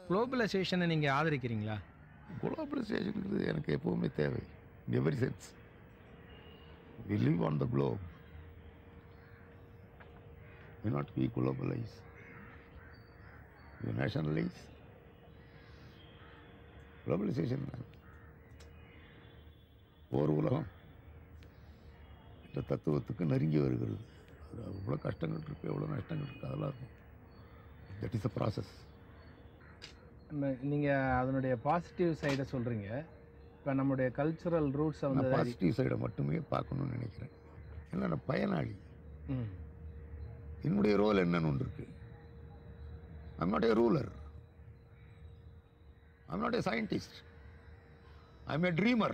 குளோபலைசேஷனை நீங்கள் ஆதரிக்கிறீங்களா குளோபலைசேஷன் எனக்கு எப்பவுமே தேவை every sense we live on the globe we not we globalise we nationalise globalisation ஓர் உலகம் இந்த தத்துவத்துக்கு நெருங்கி வருகிறது அது எவ்வளோ கஷ்டங்கள் இருக்குது எவ்வளோ நஷ்டங்கள் இருக்குது அதெல்லாம் இருக்கும் தட் இஸ் அ ப்ராசஸ் நீங்கள் அதனுடைய பாசிட்டிவ் சைடை சொல்கிறீங்க இப்போ நம்முடைய கல்ச்சுரல் ரூட்ஸை நான் வந்து பாசிட்டிவ் சைடை மட்டுமே பார்க்கணும்னு நினைக்கிறேன் ஏன்னா நான் பயனாளி ம் என்னுடைய ரோல் என்னன்னு ஒன்று இருக்கு I'm not a ruler I'm not a scientist I'm a dreamer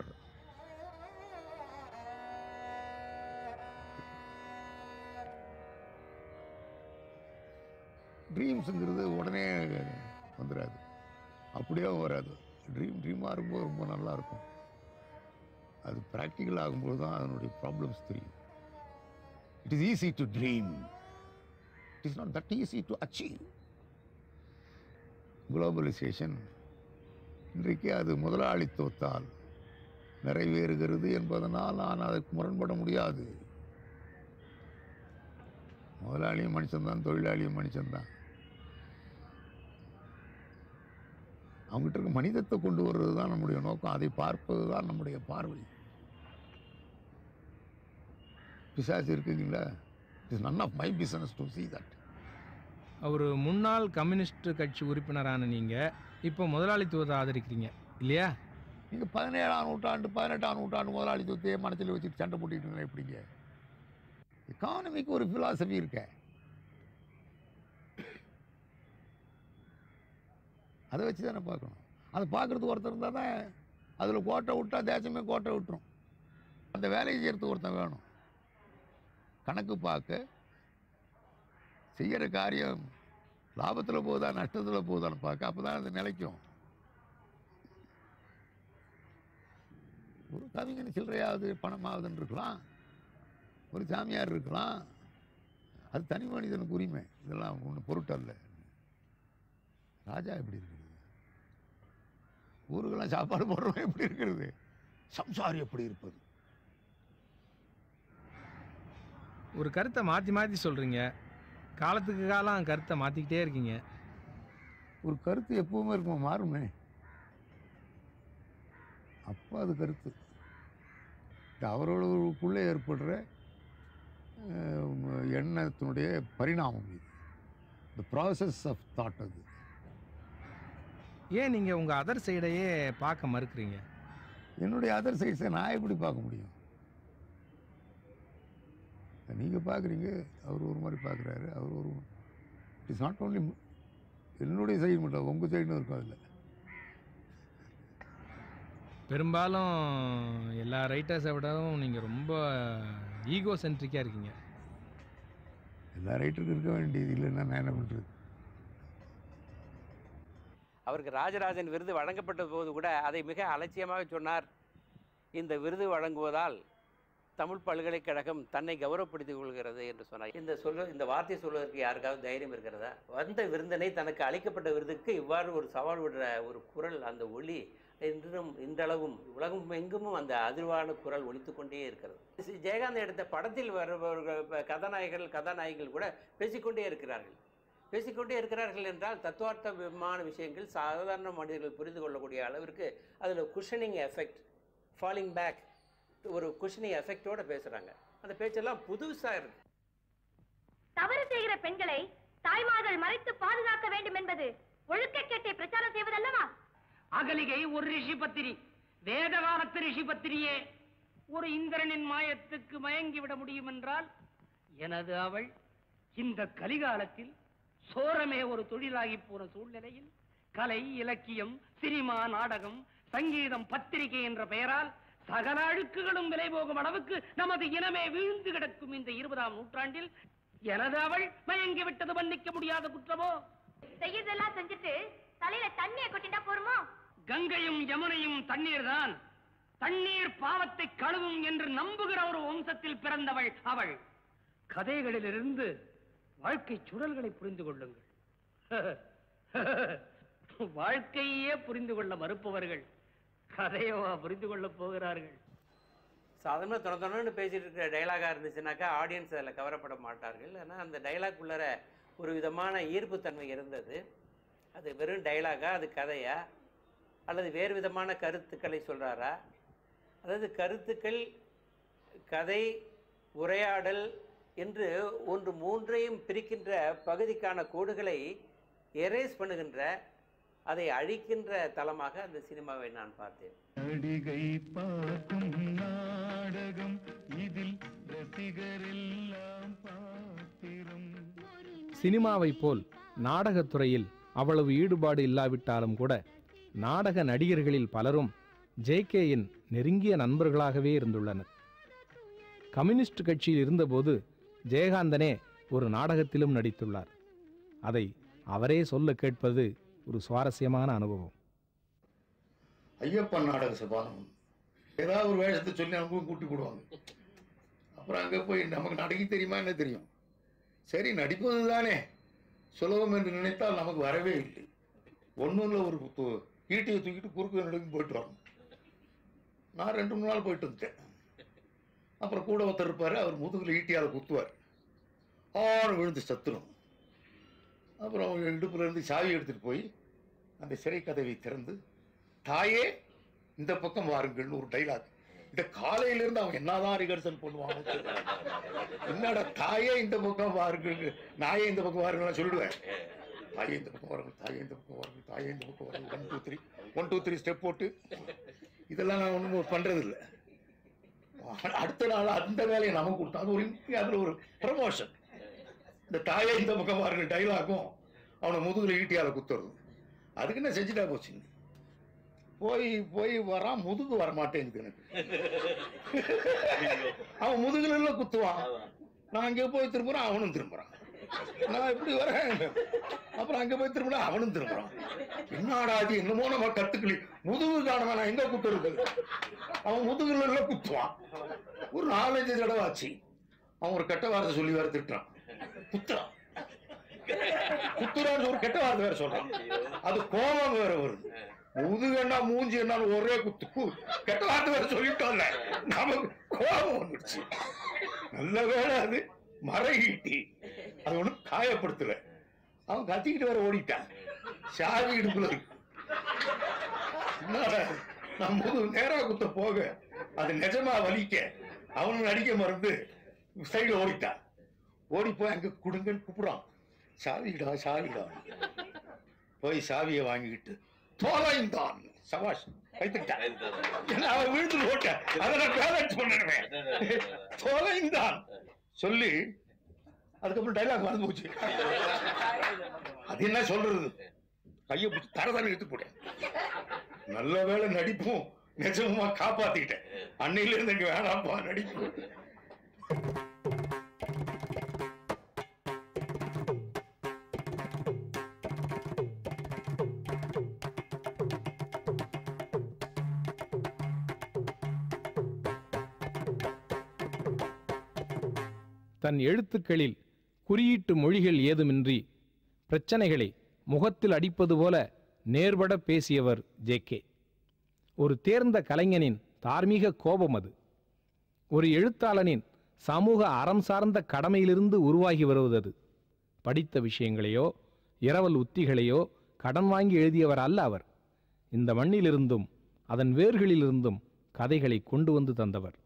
ட்ரீம்ஸுங்கிறது உடனே வந்துடாது அப்படியே வராது ட்ரீம் ட்ரீமாக இருக்கும்போது ரொம்ப நல்லா இருக்கும் அது ப்ராக்டிக்கல் ஆகும்போது தான் அதனுடைய ப்ராப்ளம்ஸ் தெரியும் it is easy to dream it is not that easy to achieve globalisation இன்றைக்கு அது முதலாளித்துவத்தால் நிறைவேறுகிறது என்பதனால் நான் அதற்கு முரண்பட முடியாது முதலாளியும் மனுஷன்தான் தொழிலாளியும் மனுஷன்தான் அவங்ககிட்ட இருக்க மனிதத்தை கொண்டு வர்றது தான் நம்முடைய நோக்கம் அதை பார்ப்பது தான் நம்முடைய பார்வை பிசாசு இருக்குங்களா it is none of my business to see that ஒரு முன்னாள் கம்யூனிஸ்ட் கட்சி உறுப்பினரான நீங்கள் இப்போ முதலாளித்துவத்தை ஆதரிக்கிறீங்க இல்லையா நீங்கள் பதினேழாம் நூற்றாண்டு பதினெட்டாம் நூற்றாண்டு முதலாளித்துவத்தையே மனசில் வச்சுட்டு சண்டை போட்டுட்டு இருந்தா எப்படிங்க எக்கானமிக்கு ஒரு ஃபிலாசபி இருக்க அதை வச்சு தானே பார்க்கணும் அதை பார்க்குறதுக்கு ஒருத்தர் இருந்தால் தான் அதில் கோட்டை விட்டா தேசமே கோட்டை விட்டுரும் அந்த வேலையை செய்யறதுக்கு ஒருத்தன் வேணும் கணக்கு பார்க்க செய்கிற காரியம் லாபத்தில் போகுதா நஷ்டத்தில் போகுதான்னு பார்க்க அப்போ தான் அது நிலைக்கும் ஒரு கவிஞன் சில்லறையாவது பணமாவதுன்னு இருக்கலாம் ஒரு சாமியார் இருக்கலாம் அது தனி மனிதனுக்கு உரிமை இதெல்லாம் ஒன்றும் பொருட்டல்ல ராஜா எப்படி இருக்கிறது ஊருக்கெல்லாம் சாப்பாடு போடுறவன் எப்படி இருக்கிறது சம்சாரி எப்படி இருப்பது ஒரு கருத்தை மாற்றி மாற்றி சொல்கிறீங்க காலத்துக்கு காலம் கருத்தை மாற்றிக்கிட்டே இருக்கீங்க ஒரு கருத்து எப்பவுமே இருக்குமா மாறுமே அப்போ அது கருத்து இது அவர்களுக்குள்ளே ஏற்படுற அஹ், எண்ணத்தினுடைய பரிணாமம் இது த ப்ராசஸ் ஆஃப் தாட் அது ஏன் நீங்கள் உங்கள் அதர் சைடையே பார்க்க மறுக்கிறீங்க என்னுடைய அதர் சைட்ஸை நான் எப்படி பார்க்க முடியும் நீங்கள் பார்க்குறீங்க அவர் ஒரு மாதிரி பார்க்குறாரு அவர் ஒரு இட் இஸ் நாட் ஓன்லி என்னுடைய சைடு மட்டும் உங்கள் சைடுன்னு இருக்கும் அதில் பெரும்பாலும் எல்லா ரைட்டர்ஸை விடவும் நீங்கள் ரொம்ப ஈகோ சென்ட்ரிக்காக இருக்கீங்க எல்லா ரைட்டருக்கும் இருக்க வேண்டியது இல்லைன்னா நான் என்ன பண்ணுறது அவருக்கு ராஜராஜன் விருது வழங்கப்பட்ட போது கூட அதை மிக அலட்சியமாக சொன்னார் இந்த விருது வழங்குவதால் தமிழ் பல்கலைக்கழகம் தன்னை கௌரவப்படுத்திக் கொள்கிறது என்று சொன்னார் இந்த சொல்ல இந்த வார்த்தை சொல்வதற்கு யாருக்காவது தைரியம் இருக்கிறதா வந்த விருந்தினை தனக்கு அளிக்கப்பட்ட விருதுக்கு இவ்வாறு ஒரு சவால் விடுற ஒரு குரல் அந்த ஒளி இன்றும் இன்றளவும் உலகம் எங்கும் அந்த அதிர்வான குரல் ஒலித்துக் கொண்டே இருக்கிறது சி- ஜெயகாந்தன் எடுத்த படத்தில் வருபவர்கள் இப்ப கதாநாயகர்கள் கதாநாயகிகள் கூட பேசிக்கொண்டே இருக்கிறார்கள் பேசிக்கொண்டே இருக்கிறார்கள் என்றால் தத்துவார்த்தமான விஷயங்கள் சாதாரண மனிதர்கள் புரிந்து கொள்ளக்கூடிய அளவிற்கு அதில் குஷனிங் எஃபெக்ட் ஃபாலிங் பேக் ஒரு குஷனிங் எஃபெக்டோட பேசுகிறாங்க அந்த பேச்செல்லாம் புதுசாக இருக்கு தவறு செய்கிற பெண்களை தாய்மார்கள் மறைத்து பாதுகாக்க வேண்டும் என்பது ஒழுக்கக்கேட்டை பிரச்சாரம் செய்வதல்லவா அகலிகை ஒரு ரிஷி பத்திரி வேத காலத்து ரிஷி பத்திரியே ஒரு இந்திரனின் மாயத்துக்கு மயங்கி விட முடியும் என்றால் எனது அவள் இந்த கலிகாலத்தில் சோரமே ஒரு தொழிலாகி போன சூழ்நிலையில் கலை இலக்கியம் சினிமா நாடகம் சங்கீதம் பத்திரிகை என்ற பெயரால் சகல அழுக்குகளும் விலை போகும் அளவுக்கு நமது இனமே வீழ்ந்து கிடக்கும் இந்த இருபதாம் நூற்றாண்டில் எனது அவள் மயங்கி விட்டது மன்னிக்க முடியாத குற்றமோ செய்யறதெல்லாம் செஞ்சுட்டு தலையில தண்ணியை கொட்டிட்டா போருமோ கங்கையும் யமுனையும் தண்ணீர் தான் தண்ணீர் பாவத்தை கழுவும் என்று நம்புகிற ஒரு வம்சத்தில் பிறந்தவள் அவள் கதைகளிலிருந்து வாழ்க்கை சுழல்களை புரிந்து கொள்ளுங்கள் வாழ்க்கையே புரிந்து கொள்ள மறுப்பவர்கள் கதையவா புரிந்து கொள்ளப் போகிறார்கள் சாதாரண தொண தொணன்னு பேசிட்டு இருக்கிற டைலாகாக இருந்துச்சுனாக்கா ஆடியன்ஸ் அதில் கவரப்பட மாட்டார்கள் ஆனால் அந்த டைலாக் உள்ளர ஒரு விதமான ஈர்ப்புத்தன்மை இருந்தது அது வெறும் டைலாகா அது கதையா அல்லது வேறு விதமான கருத்துக்களை சொல்கிறாரா அதாவது கருத்துக்கள் கதை உரையாடல் என்று ஒன்று மூன்றையும் பிரிக்கின்ற பகுதிக்கான கோடுகளை எரேஸ் பண்ணுகின்ற அதை அழிக்கின்ற தளமாக அந்த சினிமாவை நான் பார்த்தேன் நடிகை பார்க்கும் நாடகம் இதில் ரசிகரெல்லாம் பாத்திரம் சினிமாவைப் போல் நாடகத்துறையில் அவ்வளவு ஈடுபாடு இல்லாவிட்டாலும் கூட நாடக நடிகர்களில் பலரும் ஜேகேயின் நெருங்கிய நண்பர்களாகவே இருந்துள்ளனர் கம்யூனிஸ்ட் கட்சியில் இருந்தபோது ஜெயகாந்தனே ஒரு நாடகத்திலும் நடித்துள்ளார் அதை அவரே சொல்ல கேட்பது ஒரு சுவாரஸ்யமான அனுபவம் ஐயப்பன் நாடக சபானம் ஏதாவது ஒரு வேஷத்தை சொல்லி நமக்கும் கூட்டி போடுவாங்க அப்புறம் அங்கே போய் நமக்கு நடிக்க தெரியுமா என்ன தெரியும் சரி நடிப்பது தானே சுலபம் என்று நினைத்தால் நமக்கு வரவே இல்லை ஒன்றும் ஒரு து- ஈட்டியை தூக்கிட்டு குறுக்கு நடுங்கி போயிட்டு வரணும் நான் ரெண்டு மூணு நாள் போயிட்டு வந்துட்டேன் அப்புறம் கூட ஒருத்தர் இருப்பார் அவர் முதுகில் ஈட்டியால் குத்துவார் ஆறு விழுந்து சத்துரும் அப்புறம் இடுப்புல இருந்து சாவி எடுத்துட்டு போய் அந்த சிறை கதவை திறந்து தாயே இந்த பக்கம் வாருங்கள்னு ஒரு டைலாக் இந்த காலையில இருந்து அவன் என்னதான் ரிகர்சல் பண்ணுவான் என்னடா தாயே இந்த பக்கம் வாருங்க நாயே இந்த பக்கம் வாருங்கலாம் சொல்லிடுவேன் தாயே இந்த பக்கம் வாருங்க தாயே இந்த பக்கம் வாருங்க தாயே இந்த பக்கம் வாருங்க one two three one two three step போட்டு இதெல்லாம் நான் ஒன்றும் பண்றது இல்லை அடுத்த நாள் அந்த வேலையை நமக்கு கொடுத்தோம் அது ஒரு அதுல ஒரு ப்ரமோஷன் இந்த தாயே இந்த பக்கம் பாருங்க டைலாக்கும் அவனை முதுகுல ஈட்டியால குத்துறது அதுக்கு என்ன செஞ்சுட்டா போச்சுங்க போய் போய் வரான் முதுகு வர மாட்டேங்குது எனக்கு அவன் முதுகுல எல்லாம் குத்துவான் நான் அங்கே போய் திரும்புறேன் அவனும் திரும்புறான் நான் இப்படி வரேன் அப்புறம் அங்க போய் திரும்பினா அவனும் திரும்புறான் என்னடா அது என்னமோ நம்ம கத்துக்கலி முதுகு காணவன் நான் எங்க குத்துறது அவன் முதுகுல எல்லாம் குத்துவான் ஒரு நாலஞ்சு தடவை ஆச்சு அவன் ஒரு கெட்ட வார்த்தை சொல்லி வேற திட்டுறான் குத்துறான் குத்துறான்னு ஒரு கெட்ட வார்த்தை வேற சொல்றான் அது கோபம் வேற வருது முதுகு என்ன மூஞ்சி என்னாலும் ஒரே குத்து கு- கெட்ட வார்த்தை வேற சொல்லிட்டோம்ல நமக்கு கோபம் வந்துடுச்சு நல்ல வேளை அது மறையீட்டி அது ஒண்ணும் காயப்படுத்தல அவன் கத்திக்கிட்டு வேற ஓடிட்டான் சாவி இடுப்புல இருக்கு என்னடா இது? நான் முதுகு நேரா குத்த போக அது நிஜமா வலிக்க அவனும் நடிக்க மறந்து சைடுல ஓடிட்டான் ஓடி போய் அங்க குடுங்கன்னு கூப்பிடுறான் சாவிடா சாவிடா போய் சாவியை வாங்கிக்கிட்டு தோலைந்தான் சபாஷ் கைத்துக்கிட்டான் ஏன்னா அவன் விழுந்து போட்டேன் அதை நான் பேலன்ஸ் பண்ணிடுவேன் தோலைந்தான் சொல்லி அதுக்கப்புறம் டைலாக் மறந்து போச்சு அது என்ன சொல்றது கையை பிடிச்சி தர தர எடுத்து போட்டேன் நல்ல வேளை நடிப்பும் நிஜமா காப்பாத்திக்கிட்டேன் அன்னையில இருந்து இங்க வேணாம்ப்பா நடிப்பு தன் எழுத்துக்களில் குறியீட்டு மொழிகள் ஏதுமின்றி பிரச்சனைகளை முகத்தில் அடிப்பது போல நேர்பட பேசியவர் ஜேகே ஒரு தேர்ந்த கலைஞனின் தார்மீக கோபம் அது ஒரு எழுத்தாளனின் சமூக அறம் சார்ந்த கடமையிலிருந்து உருவாகி வருவது அது படித்த விஷயங்களையோ இரவல் உத்திகளையோ கடன் வாங்கி எழுதியவர் அல்ல அவர் இந்த மண்ணிலிருந்தும் அதன் வேர்களிலிருந்தும் கதைகளை கொண்டு வந்து தந்தவர்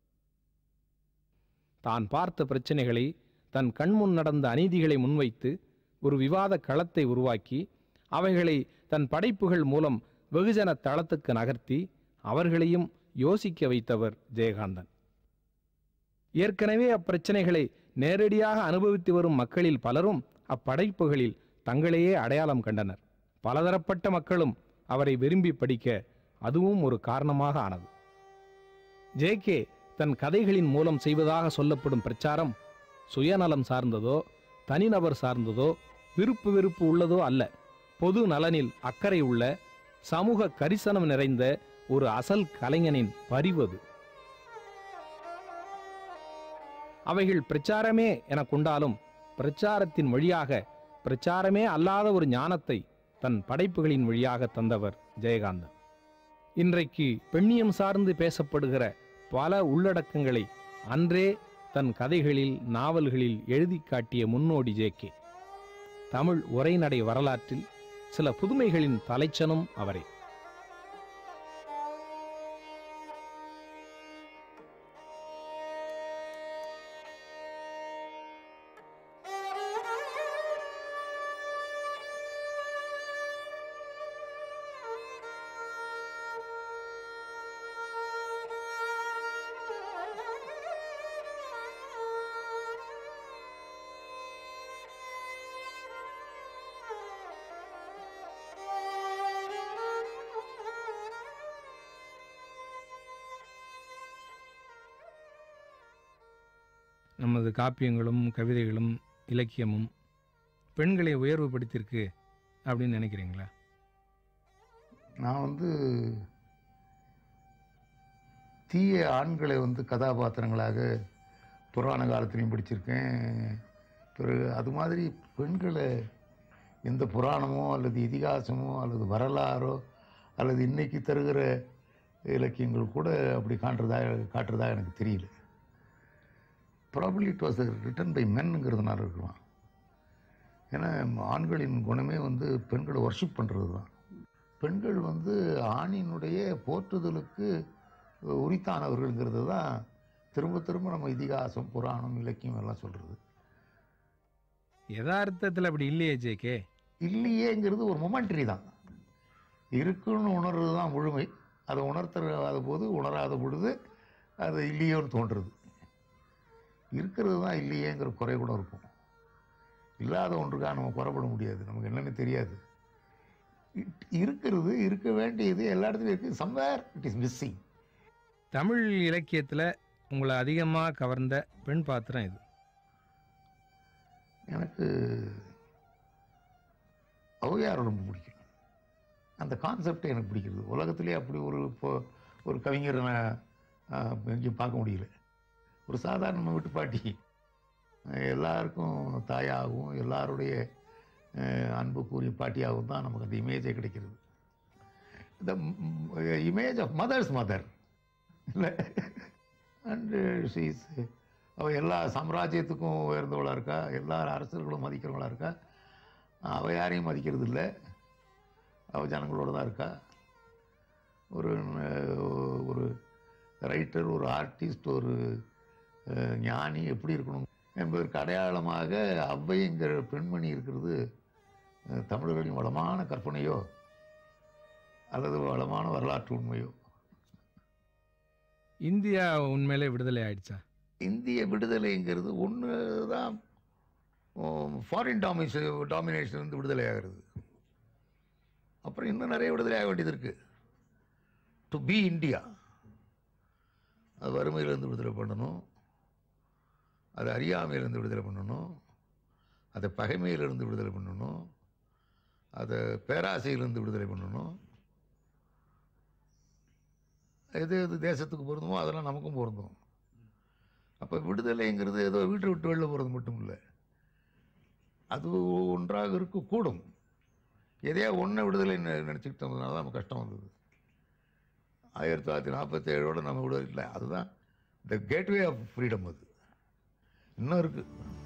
தான் பார்த்த பிரச்சனைகளை தன் கண்முன் நடந்த அநீதிகளை முன்வைத்து ஒரு விவாத களத்தை உருவாக்கி அவைகளை தன் படைப்புகள் மூலம் வெகுஜன தளத்துக்கு நகர்த்தி அவர்களையும் யோசிக்க வைத்தவர் ஜெயகாந்தன் ஏற்கனவே அப்பிரச்சனைகளை நேரடியாக அனுபவித்து வரும் மக்களில் பலரும் அப்படைப்புகளில் தங்களையே அடையாளம் கண்டனர் பலதரப்பட்ட மக்களும் அவரை விரும்பி படிக்க அதுவும் ஒரு காரணமாக ஆனது ஜேகே தன் கதைகளின் மூலம் செய்வதாக சொல்லப்படும் பிரச்சாரம் சுயநலம் சார்ந்ததோ தனிநபர் சார்ந்ததோ விருப்பு வெறுப்பு உள்ளதோ அல்ல பொது நலனில் அக்கறை உள்ள சமூக கரிசனம் நிறைந்த ஒரு அசல் கலைஞனின் பரிவது அவைகள் பிரச்சாரமே என கொண்டாலும் பிரச்சாரத்தின் வழியாக பிரச்சாரமே அல்லாத ஒரு ஞானத்தை தன் படைப்புகளின் வழியாக தந்தவர் ஜெயகாந்தன் இன்றைக்கு பெண்ணியம் சார்ந்து பேசப்படுகிற பல உள்ளடக்கங்களை அன்றே தன் கதைகளில் நாவல்களில் எழுதி காட்டிய முன்னோடி ஜேகே தமிழ் உரைநடை வரலாற்றில் சில புதுமைகளின் தலைச்சனும் அவரே நமது காப்பியங்களும் கவிதைகளும் இலக்கியமும் பெண்களை உயர்வுபடுத்தியிருக்கு அப்படின்னு நினைக்கிறீங்களா நான் வந்து தீய ஆண்களை வந்து கதாபாத்திரங்களாக புராண காலத்திலையும் படிச்சிருக்கேன் பிறகு அது மாதிரி பெண்களை எந்த புராணமோ அல்லது இதிகாசமோ அல்லது வரலாறோ அல்லது இன்னைக்கு தருகிற இலக்கியங்கள் கூட அப்படி காட்டுறதா காட்டுறதா எனக்கு தெரியல probably it was written by மென்னுங்கிறதுனால இருக்கலாம் ஏன்னா ஆண்களின் குணமே வந்து பெண்களை ஒர்ஷிப் பண்ணுறது தான் பெண்கள் வந்து ஆணினுடைய போற்றுதலுக்கு உரித்தானவர்கள்ங்கிறது தான் திரும்ப திரும்ப நம்ம இதிகாசம் புராணம் இலக்கியம் எல்லாம் சொல்கிறது யதார்த்தத்தில் அப்படி இல்லையே ஜேகே இல்லையேங்கிறது ஒரு மொமெண்ட்ரி தான் இருக்குன்னு உணர்றது தான் முழுமை அதை உணர்த்துறாத போது உணராத பொழுது அது இல்லையோன்னு தோன்றுறது இருக்கிறது தான் இல்லையேங்கிற குறை கூட இருக்கும் இல்லாத ஒன்றுக்காக நம்ம குறைபட முடியாது நமக்கு என்னென்னு தெரியாது இட்- இருக்கிறது இருக்க வேண்டியது எல்லா இடத்துலையும் இருக்குது somewhere it is missing Tamil இலக்கியத்தில் உங்களை அதிகமாக கவர்ந்த பெண் பாத்திரம் இது எனக்கு ஔவையார் ரொம்ப பிடிக்கும் அந்த கான்செப்டே எனக்கு பிடிக்கிறது உலகத்திலே அப்படி ஒரு இப்போ ஒரு கவிஞரை நான் ஆஹ், எங்கேயும் பார்க்க முடியல ஒரு சாதாரண நம்ம வீட்டு பாட்டி அஹ், எல்லாருக்கும் தாயாகவும் எல்லாருடைய அஹ், அன்புக்குரிய பாட்டியாகவும் தான் நமக்கு அந்த இமேஜே கிடைக்கிறது the image of mothers mother இல்லை அண்டு ஷீஸ் அவள் எல்லா சாம்ராஜ்யத்துக்கும் உயர்ந்தவளாக இருக்கா எல்லா அரசர்களும் மதிக்கிறவங்களா இருக்கா அவள் யாரையும் மதிக்கிறது இல்லை அவள் ஜனங்களோட தான் இருக்கா ஒரு அஹ், ஒரு ரைட்டர் ஒரு ஆர்டிஸ்ட் ஒரு அஹ், ஞானி எப்படி இருக்கணும் என்பதற்கு அடையாளமாக ஔவைங்கிற பெண்மணி இருக்கிறது அஹ், தமிழர்களின் வளமான கற்பனையோ அல்லது வளமான வரலாற்று உண்மையோ இந்தியா உண்மையிலே விடுதலை ஆயிடுச்சா இந்திய விடுதலைங்கிறது ஒன்று தான் ஃபாரின் டாமினேஷன் டாமினேஷன்லேருந்து விடுதலை ஆகிறது அப்புறம் இன்னும் நிறைய விடுதலை ஆக வேண்டியது இருக்குது டு பி இந்தியா அது வறுமையிலேருந்து விடுதலை பண்ணணும் அது அறியாமையிலேருந்து விடுதலை பண்ணணும் அதை பகைமையிலிருந்து விடுதலை பண்ணணும் அதை பேராசையிலிருந்து விடுதலை பண்ணணும் எது எது தேசத்துக்கு பொருந்துமோ அதெல்லாம் நமக்கும் பொருந்தும் அப்போ விடுதலைங்கிறது ஏதோ வீட்டை விட்டு வெளில போகிறது மட்டும் இல்லை அது ஒன்றாக இருக்கக்கூடும் எதையா ஒன்றை விடுதலை நெ- நினச்சிக்கிட்டோம்னால தான் நமக்கு கஷ்டம் வந்தது ஆயிரத்தி தொள்ளாயிரத்தி நாற்பத்தேழோட நம்ம விடுதலை இல்லை அதுதான் த கேட்வே ஆஃப் ஃப்ரீடம் அது இன்னும் இருக்குது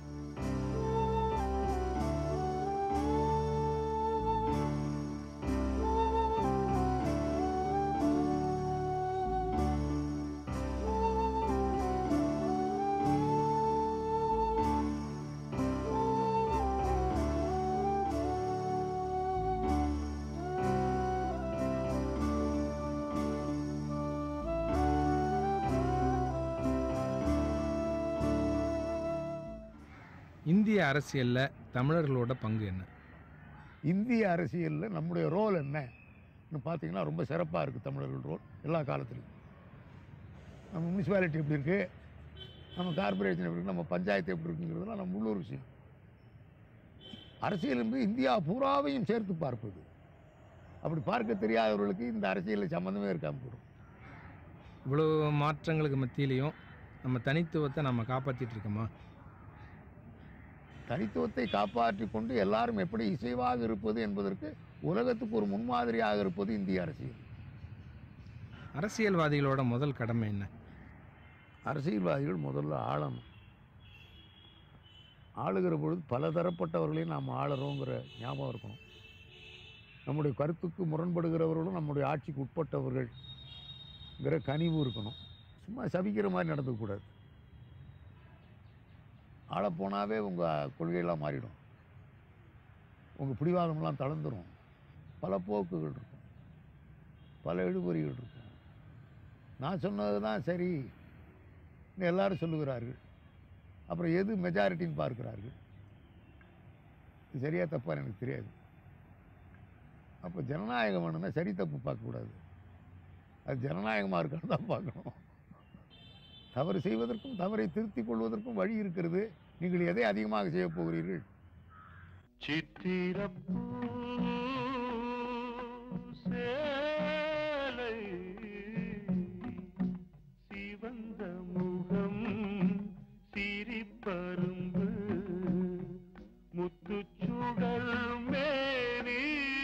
இந்திய அரசியலில் தமிழர்களோட பங்கு என்ன இந்திய அரசியலில் நம்முடைய ரோல் என்னன்னு பார்த்தீங்கன்னா ரொம்ப சிறப்பாக இருக்குது தமிழர்கள் ரோல் எல்லா காலத்துலையும் நம்ம முனிசிபாலிட்டி எப்படி இருக்குது நம்ம கார்பரேஷன் எப்படி இருக்குது நம்ம பஞ்சாயத்து எப்படி இருக்குங்கிறதுலாம் நம்ம உள்ளூர் விஷயம் அரசியல் என்பது இந்தியா பூராவையும் சேர்த்து பார்ப்பது அப்படி பார்க்க தெரியாதவர்களுக்கு இந்த அரசியலில் சம்மந்தமே இருக்காமல் போயிடும் இவ்வளோ மாற்றங்களுக்கு மத்தியிலையும் நம்ம தனித்துவத்தை நம்ம காப்பாற்றிட்டு இருக்கோமா தனித்துவத்தை காப்பாற்றி கொண்டு எல்லாரும் எப்படி இசைவாக இருப்பது என்பதற்கு உலகத்துக்கு ஒரு முன்மாதிரியாக இருப்பது இந்திய அரசியல் அரசியல்வாதிகளோட முதல் கடமை என்ன அரசியல்வாதிகள் முதல்ல ஆளணும் ஆளுகிற பொழுது பல தரப்பட்டவர்களையும் நாம் ஆளுறோங்கிற ஞாபகம் இருக்கணும் நம்முடைய கருத்துக்கு முரண்படுகிறவர்களும் நம்முடைய ஆட்சிக்கு உட்பட்டவர்கள்ங்கிற கனிவு இருக்கணும் சும்மா சபிக்கிற மாதிரி நடந்துக்கூடாது ஆள போனாவே உங்கள் கொள்கையெல்லாம் மாறிடும் உங்கள் பிடிவாதமெல்லாம் தளர்ந்துடும் பல போக்குகள் இருக்கும் பல இழுபறிகள் இருக்கும் நான் சொன்னது தான் சரி எல்லாரும் சொல்லுகிறார்கள் அப்புறம் எது மெஜாரிட்டின்னு பார்க்கிறார்கள் இது சரியா தப்பா எனக்கு தெரியாது அப்போ ஜனநாயகம் வேணும்னா சரி தப்பு பார்க்கக்கூடாது அது ஜனநாயகமாக இருக்கான்னு தான் பார்க்கணும் தவறு செய்வதற்கும் தவறை திருத்திக் கொள்வதற்கும் வழி இருக்கிறது நீங்கள் எதை அதிகமாக செய்ய போகிறீர்கள் சித்திரப்பூ சேலை சிவந்த முகம் சிரிப்பரும்பு முத்துச்சுடல் மேனி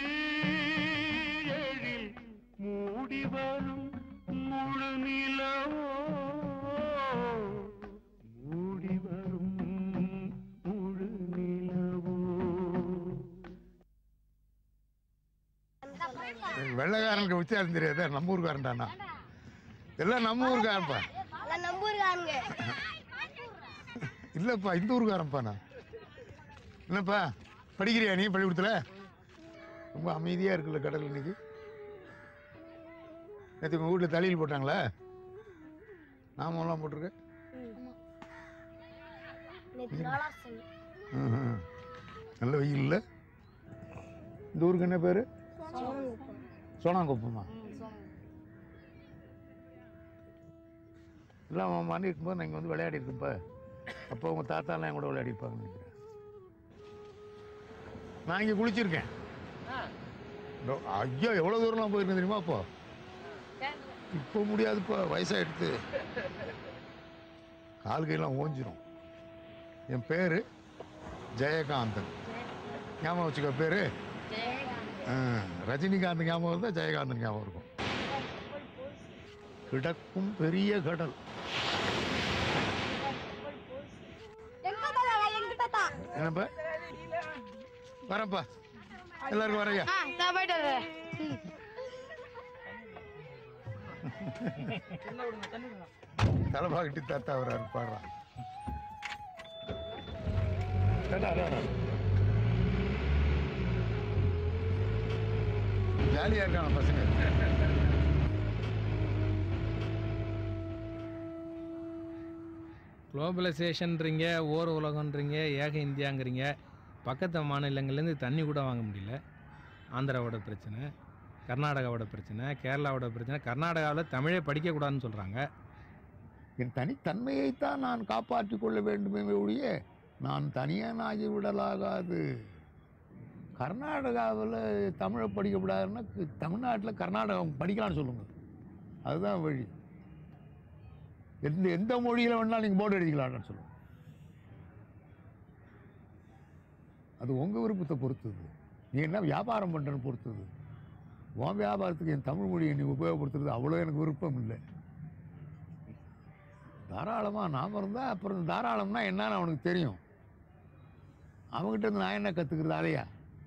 எழில் மூடி வரும் முழு நிலவோ மூடி வரும் முழு நிலவோ வெள்ளைக்காரனுக்கு வித்தியாசம் தெரியாதா நம்ம ஊருக்காரன்டானா எல்லாம் நம்ம ஊருக்காரன்ப்பா நம்பூர்காரங்க இல்லைப்பா இந்த ஊருக்காரன்ப்பா நான் என்னப்பா படிக்கிறியா நீ பள்ளிக்கூடத்தில் ரொம்ப அமைதியாக இருக்குல்ல கடல் இன்னைக்கு நேற்று உங்கள் வீட்டில் தலையில் போட்டாங்களா நாமெல்லாம் போட்டிருக்க நேற்று நாளா சனி ம்ஹும். நல்ல வெயில் இல்லை இந்த ஊருக்கு என்ன பேர் சோனாங்குப்பமா இல்லை அவன் மணி இருக்கும்போது நான் இங்கே வந்து விளையாடி இருக்கப்ப அப்போ உங்கள் தாத்தாலாம் என் கூட விளையாடி இருப்பாங்கன்னு நினைக்கிறேன் நான் இங்கே குளிச்சிருக்கேன் இதோ, ஐயா எவ்வளோ தூரம்லாம் போயிருக்கேன் தெரியுமா அப்போ இப்போ முடியாதுப்பா வயசாயிடுத்து கால் கையெல்லாம் ஓஞ்சிரும் என் பேர் ஜெயகாந்தன் ஞாபகம் வச்சுக்கோ பேர் ரஜினிகாந்த் ஞாபகம் இருந்தால் ஜெயகாந்தன் ஞாபகம் இருக்கும் கிடக்கும் பெரிய கடல் எங்க தாத்தா எங்க தாத்தா என்னப்பா வரேன்ப்பா எல்லாருக்கும் வரையா ஆ நான் போயிட்டு வரேன் தலைபாக்கட்டி தாத்தா வராரு பாடுறான் டடா, டடா. ஜாலியா இருக்கான பசங்க குளோபலைசேஷன்றீங்க ஓர் உலகன்றீங்க ஏக இந்தியாங்கிறீங்க பக்கத்து மாநிலங்கள்லேருந்து தண்ணி கூட வாங்க முடியல ஆந்திராவோட பிரச்சனை கர்நாடகாவோட பிரச்சனை கேரளாவோட பிரச்சனை கர்நாடகாவில் தமிழே படிக்கக்கூடாதுன்னு சொல்கிறாங்க என் தனித்தன்மையைத்தான் நான் காப்பாற்றிக் கொள்ள வேண்டுமே ஒழிய நான் தனியனாகி விடலாகாது கர்நாடகாவில் தமிழை படிக்கப்படாதுன்னா தமிழ்நாட்டில் கர்நாடகம் படிக்கலாம்னு சொல்லுங்க அதுதான் வழி எந்த எந்த மொழியில் வேணாலும் நீங்கள் போர்டு எழுதிக்கலாம்னு சொல்லுங்க அது உங்கள் விருப்பத்தை பொறுத்தது நீ என்ன வியாபாரம் பண்ணுறன்னு பொறுத்தது உன் வியாபாரத்துக்கு என் தமிழ் மொழியை நீ உபயோகப்படுத்துறது அவ்வளோ எனக்கு விருப்பம் இல்லை தாராளமாக நாம் இருந்தால் அப்புறம் தாராளம்னா என்னன்னு அவனுக்கு தெரியும் அவங்ககிட்ட இருந்து நான் என்ன கற்றுக்கிறது அதையா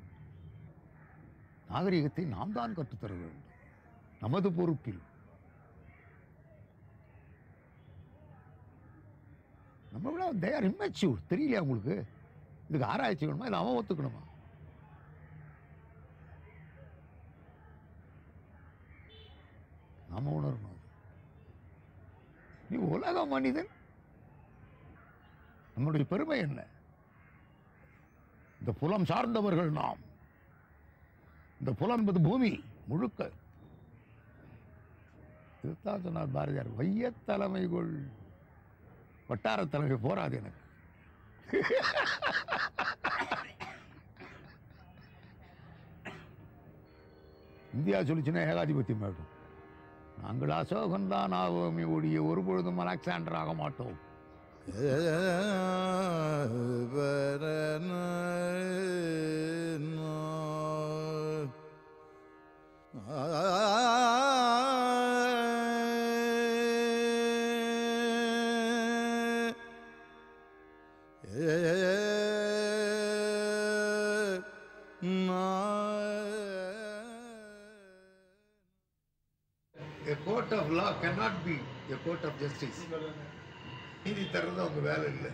நாகரிகத்தை நாம் தான் கற்றுத்தர வேண்டும் நமது பொறுப்பில் நம்ம விட தேர் இம்மெச்சூர் தெரியலையா உங்களுக்கு இதுக்கு ஆராய்ச்சி வேணுமா இல்லை அவன் ஒத்துக்கணுமா நாம உணரணும் அது. நீ உலக மனிதன் நம்முடைய பெருமை என்ன இந்த புலம் சார்ந்தவர்கள் நாம் இந்த புலம் என்பது பூமி முழுக்க இதுதான் சொன்னார் பாரதியார் வைய தலைமை கொள் வட்டார தலைமை போராது எனக்கு இந்தியா சொல்லிச்சுன்னா ஏகாதிபத்தியம் ஆகிடும் நாங்கள் அசோகன் தான் ஆவோமே ஒழிய ஒரு பொழுதும் அலெக்சாண்டர் ஆக மாட்டோம் பரண A court of law cannot be a court of justice. நீதி தர்றது அவங்க வேலை இல்லை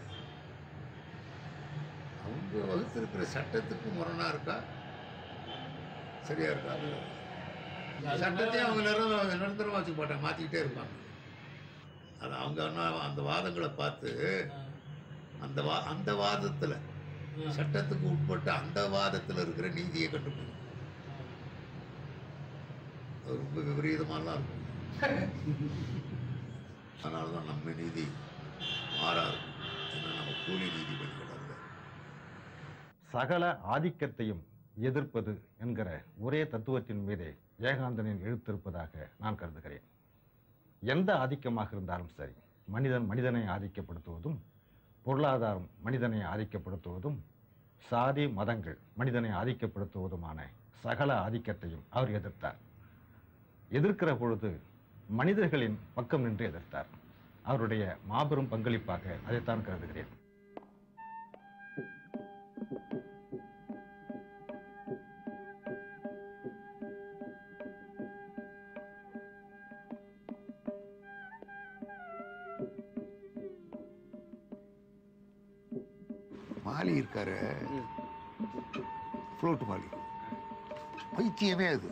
அவங்க வகுத்திருக்கிற சட்டத்துக்கு முரணா இருக்கா சரியா இருக்கா சட்டத்தையும் அவங்க நிரந்தரம் நிரந்தரமா வச்சுக்க மாட்டாங்க மாத்திக்கிட்டே இருப்பாங்க அது அவங்க என்ன அந்த வாதங்களை பார்த்து அந்த வா அந்த வாதத்துல சட்டத்துக்கு உட்பட்ட அந்த வாதத்துல இருக்கிற நீதியை கண்டுபிடிக்கும் அது ரொம்ப விபரீதமாலாம் இருக்கும் அதனால தான் நம்ம நீதி மாறாது ஏன்னா நம்ம கூலி நீதிபதிகள் அல்ல சகல ஆதிக்கத்தையும் எதிர்ப்பது என்கிற ஒரே தத்துவத்தின் மீதே ஏகாந்தனின் எழுத்திருப்பதாக நான் கருதுகிறேன் எந்த ஆதிக்கமாக இருந்தாலும் சரி மனிதன் மனிதனை ஆதிக்கப்படுத்துவதும் பொருளாதாரம் மனிதனை ஆதிக்கப்படுத்துவதும் சாதி மதங்கள் மனிதனை ஆதிக்கப்படுத்துவதுமான சகல ஆதிக்கத்தையும் அவர் எதிர்த்தார் எதிர்க்கிற பொழுது மனிதர்களின் பக்கம் நின்று எதிர்த்தார் அவருடைய மாபெரும் பங்களிப்பாக அதைத்தான் கருதுகிறேன் மாலி இருக்காரு ஃப்ளோட் மாலி பைத்தியமே அது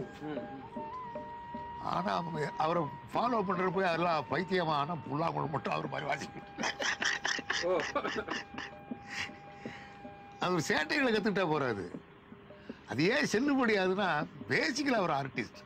ஆனா அவங்க அவரை ஃபாலோ பண்ற போய் அதெல்லாம் பைத்தியமா ஆனா புல்லாங்குழல் மட்டும் அவர் மாதிரி வாசிக்கிட்டு அவர் சேட்டைகளை கத்துக்கிட்டா போறாது அது ஏன் செல்லுபடியாதுன்னா பேசிக்கல அவர் ஆர்டிஸ்ட்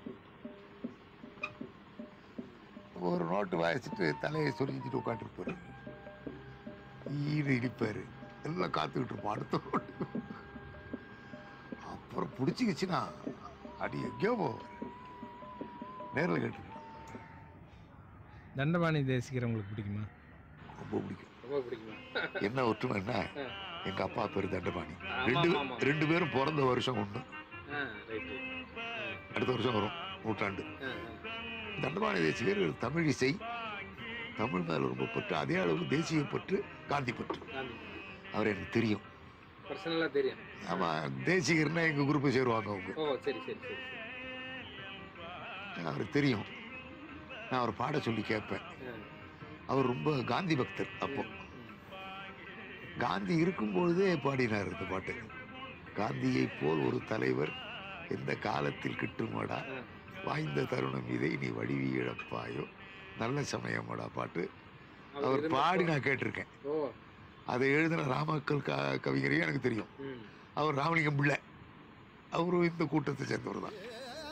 ஒரு நோட்டு வாசிச்சுட்டு தலையை சொரிஞ்சிட்டு உட்காந்துருப்பாரு ஈடு இடிப்பாரு எல்லாம் காத்துக்கிட்டு இருப்போம் அடுத்த நோட்டு அப்புறம் பிடிச்சிக்கிச்சுன்னா அடி எங்கேயோ போவார் நேரில் கேட்டுருக்கேன் தண்டபாணி தேசிகர் உங்களுக்கு பிடிக்குமா ரொம்ப பிடிக்கும் ரொம்ப பிடிக்குமா என்ன ஒற்றுமைன்னா எங்க அப்பா பேர் தண்டபாணி ஆமா, ரெண்டு ஆமா, ஆமா. ரெண்டு பேரும் பிறந்த வருஷம் ஒண்ணு ரைட்டு அடுத்த வருஷம் வரும் நூற்றாண்டு தண்டபாணி தேசிகர் தமிழ் இசை தமிழ் மேல ரொம்ப பற்று அதே அளவுக்கு தேசிய பற்று காந்தி பற்று அவர் எனக்கு தெரியும் பர்சனலாக தெரியும் ஆமா தேசிகர்னா எங்க குரூப்பை சேருவாங்க அவங்க ஓ சரி சரி சரி அவருக்கு தெரியும் நான் அவர் பாட சொல்லி கேட்பேன் அவர் ரொம்ப காந்தி பக்தர் அப்போ காந்தி இருக்கும்பொழுதே பாடினார் இந்த பாட்டு காந்தியை போல் ஒரு தலைவர் எந்த காலத்தில் கிட்டுமாடா வாய்ந்த தருணம் இதை நீ வடிவி இழப்பாயோ நல்ல சமயமாடா பாட்டு அவர் அவர் இருந்த பாடி போ- நான் கேட்டிருக்கேன் ஓ அதை எழுதின ராமக்கல் க கவிஞரையும் எனக்கு தெரியும் ம் அவர் ராமலிங்கம் பிள்ளை அவரும் இந்த கூட்டத்தை சேர்ந்தவர் தான்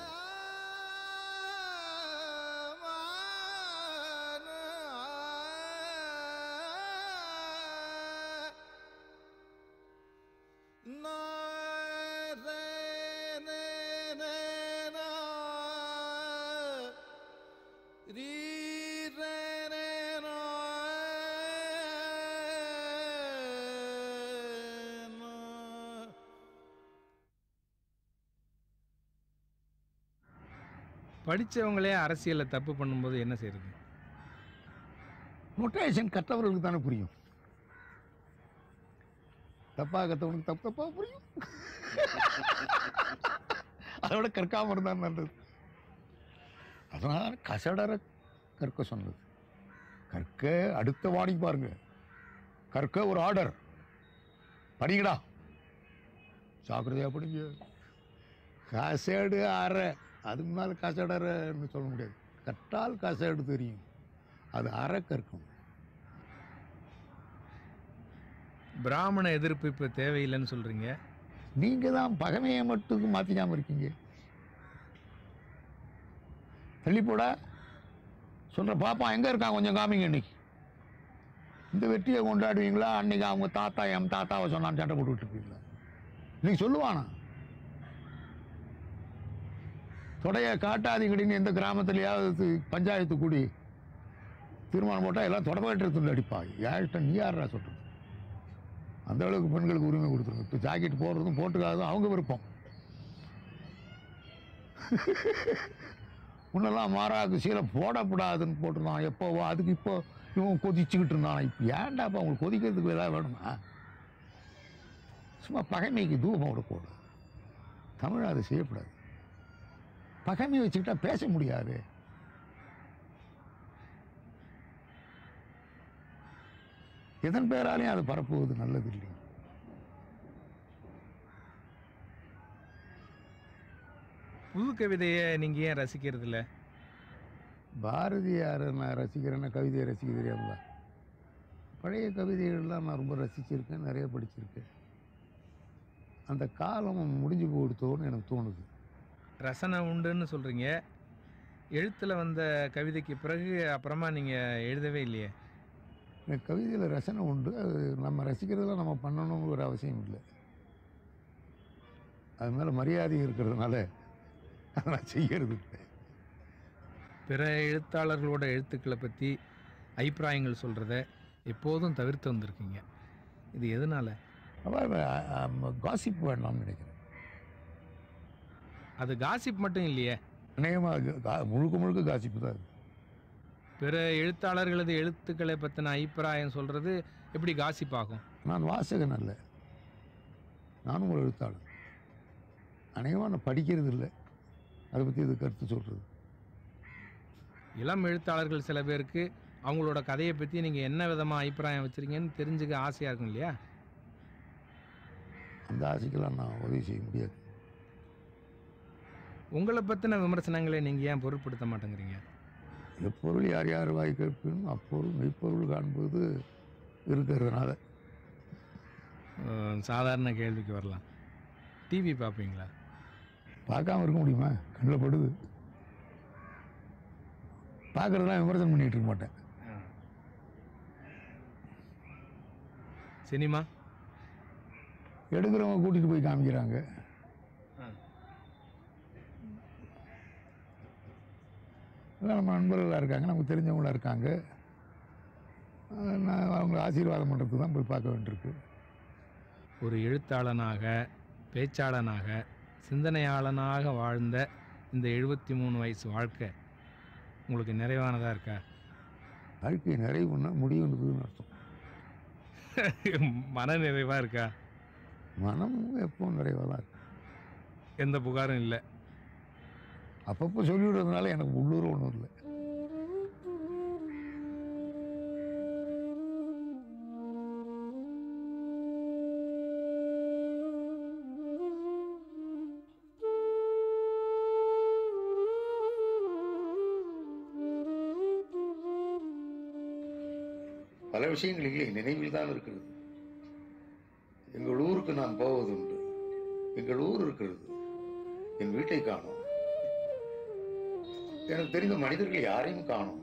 படிச்சவங்களே அரசியல்ல தப்பு பண்ணும்போது என்ன செய்யறது நொட்டேஷன் கற்றவர்களுக்கு தானே புரியும் தப்பா கத்தவனுக்கு தப்பு தப்பா புரியும் அதோட கற்காம இருந்தா நல்லது அதனால கசடர கற்க சொன்னது கற்க அடுத்த வாணி பாருங்க கற்க ஒரு ஆர்டர் படிங்கடா ஜாக்கிரதையா படிங்க கசடு அரை அதுக்கு மேல கசடரன்னு சொல்ல முடியாது கற்றால் கசடு தெரியும் அது அரை கற்கும் பிராமண எதிர்ப்பு இப்போ தேவையில்லைன்னு சொல்றீங்க நீங்க தான் பகமையை மட்டும் மாத்திக்காம இருக்கீங்க தள்ளி போடா சொல்ற பாப்பா எங்க இருக்கான் கொஞ்சம் காமிங்க இன்னைக்கு இந்த வெற்றியை கொண்டாடுவீங்களா அன்னைக்கு அவங்க தாத்தா என் தாத்தாவை சொன்னான்னு சண்டை போட்டு விட்டுருப்பீங்களா இன்னைக்கு சொல்லுவானா தொடைய காட்டாதீங்கடின்னு எந்த கிராமத்துலயாவது பஞ்சாயத்து கூடி தீர்மானம் போட்டால் எல்லாம் தொடப்பட்டு எடுத்து அடிப்பா யார்கிட்ட நீ யாரா சொல்றது அந்த அளவுக்கு பெண்களுக்கு உரிமை கொடுத்துருங்க இப்போ ஜாக்கெட் போடுறதும் போட்டுக்காததும் அவங்க விருப்பம் முன்னெல்லாம் மாறாக்கு சீலை போடக்கூடாதுன்னு போட்டிருந்தான் எப்போவோ அதுக்கு இப்போ இவன் கொதிச்சுக்கிட்டு இருந்தான் இப்போ ஏன்டாப்பா அவங்களுக்கு கொதிக்கிறதுக்கு ஏதாவது வேணுமா சும்மா பகைமைக்கு தூபம் விடக்கூடாது தமிழ் அதை செய்யக்கூடாது பகைமை வச்சுக்கிட்டா பேச முடியாது எதன் பேராலையும் அதை பரப்புவது நல்லது இல்லை புது கவிதையை நீங்கள் ஏன் ரசிக்கிறது இல்ல பாரதியாரை நான் ரசிக்கிறேன்னா கவிதையை ரசிக்க தெரியாமல பழைய கவிதைகள்லாம் நான் ரொம்ப ரசிச்சிருக்கேன் நிறைய படிச்சிருக்கேன் அந்த காலம் முடிஞ்சு போயிடுத்தோன்னு எனக்கு தோணுது ரசனை உண்டுன்னு சொல்கிறீங்க எழுத்தில் வந்த கவிதைக்கு பிறகு அப்புறமா நீங்கள் எழுதவே இல்லையே எனக்கு கவிதையில் ரசனை உண்டு அது நம்ம ரசிக்கிறதெல்லாம் நம்ம பண்ணணுங்கிற ஒரு அவசியம் இல்லை அது மேலே மரியாதை இருக்கிறதுனால அதை நான் செய்யறது இல்லை பிற எழுத்தாளர்களோட எழுத்துக்களை பற்றி அபிப்பிராயங்கள் சொல்கிறத எப்போதும் தவிர்த்து வந்திருக்கீங்க இது எதனால காசிப் வேண்டாம்னு நினைக்கிறேன் அது காசிப் மட்டும் இல்லையே அநேகமாக முழுக்க முழுக்க காசிப்பு தான் அது பிற எழுத்தாளர்களது எழுத்துக்களை பற்றின அபிப்பிராயம் சொல்கிறது எப்படி காசிப் ஆகும் நான் வாசகன் அல்ல நானும் ஒரு எழுத்தாளர் அநேகமாக நான் படிக்கிறது இல்லை அதை பற்றி இது கருத்து சொல்கிறது இளம் எழுத்தாளர்கள் சில பேருக்கு அவங்களோட கதையை பற்றி நீங்கள் என்ன விதமாக அபிப்பிராயம் வச்சுருக்கீங்கன்னு தெரிஞ்சுக்க ஆசையாக இருக்கும் இல்லையா அந்த ஆசைக்கெல்லாம் நான் உதவி செய்ய முடியாது உங்களை பற்றின விமர்சனங்களை நீங்கள் ஏன் பொருட்படுத்த மாட்டேங்கிறீங்க எப்பொருள் யார் யார் வாய் கேட்பினும் அப்பொருள் மெய்ப்பொருள் காண்பது இருக்கிறதுனால அஹ், சாதாரண கேள்விக்கு வரலாம் டிவி பார்ப்பீங்களா பார்க்காம இருக்க முடியுமா கண்ணில் படுது பார்க்குறதெல்லாம் விமர்சனம் பண்ணிகிட்டு இருக்க மாட்டேன் சினிமா எடுக்கிறவங்க கூட்டிகிட்டு போய் காமிக்கிறாங்க எல்லாம் நம்ம நண்பர்களாக இருக்காங்க நமக்கு தெரிஞ்சவங்களா இருக்காங்க அஹ் நான் அவங்களை ஆசீர்வாதம் பண்ணுறதுக்கு தான் போய் பார்க்க வேண்டியிருக்கு ஒரு எழுத்தாளனாக பேச்சாளனாக சிந்தனையாளனாக வாழ்ந்த இந்த எழுபத்தி மூணு வயசு வாழ்க்கை உங்களுக்கு நிறைவானதாக இருக்கா வாழ்க்கை நிறைவுன்னா முடிவுன்றதுன்னு அர்த்தம் மன நிறைவாக இருக்கா மனம் எப்பவும் நிறைவாக தான் இருக்கு எந்த புகாரும் இல்லை அப்பப்போ சொல்லிவிடுறதுனால எனக்கு உள்ளூர் ஒன்றும் இல்லை பல விஷயங்கள் இல்லை நினைவில் தான் இருக்கிறது எங்கள் ஊருக்கு நான் போவதுண்டு எங்கள் ஊர் இருக்கிறது என் வீட்டை காணோம் எனக்கு தெரிந்த மனிதர்கள் யாரையும் காணோம்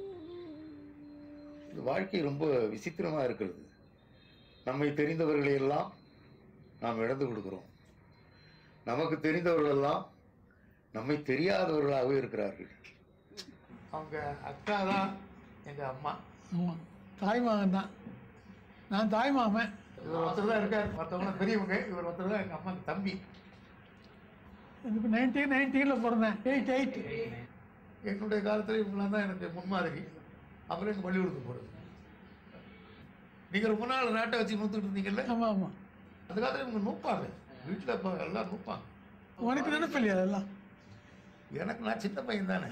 இந்த வாழ்க்கை ரொம்ப விசித்திரமா இருக்கிறது நம்மை தெரிந்தவர்களை எல்லாம் நாம் இழந்து கொடுக்கிறோம் நமக்கு தெரிந்தவர்கள் எல்லாம் நம்மை தெரியாதவர்களாகவே இருக்கிறார்கள் அவங்க அக்கா தான் எங்கள் அம்மா ஆமாம் தாய்மாமன் தான் நான் தாய்மாமன் இவர் ஒருத்தர் தான் இருக்கார் மற்றவங்க பெரியவங்க இவர் ஒருத்தர் தான் எங்கள் அம்மாக்கு தம்பி இப்போ நைன்டீன் நைன்டீனில் பிறந்தேன் எயிட் எயிட் என்னுடைய காலத்தில் இவங்களாம் தான் எனக்கு முன்மாதிரி அப்புறம் எங்கள் பள்ளிக்கூடத்துக்கு போகிறது நீங்கள் ரொம்ப நாள் நாட்டை வச்சு நூற்றுட்டு இருந்தீங்கல்ல ஆமாம் ஆமாம் அந்த காலத்தில் இவங்க நூப்பாங்க வீட்டில் இப்போ எல்லாம் நூப்பாங்க உனக்கு நினைப்பில்லையா அதெல்லாம் எனக்கு நான் சின்ன பையன் தானே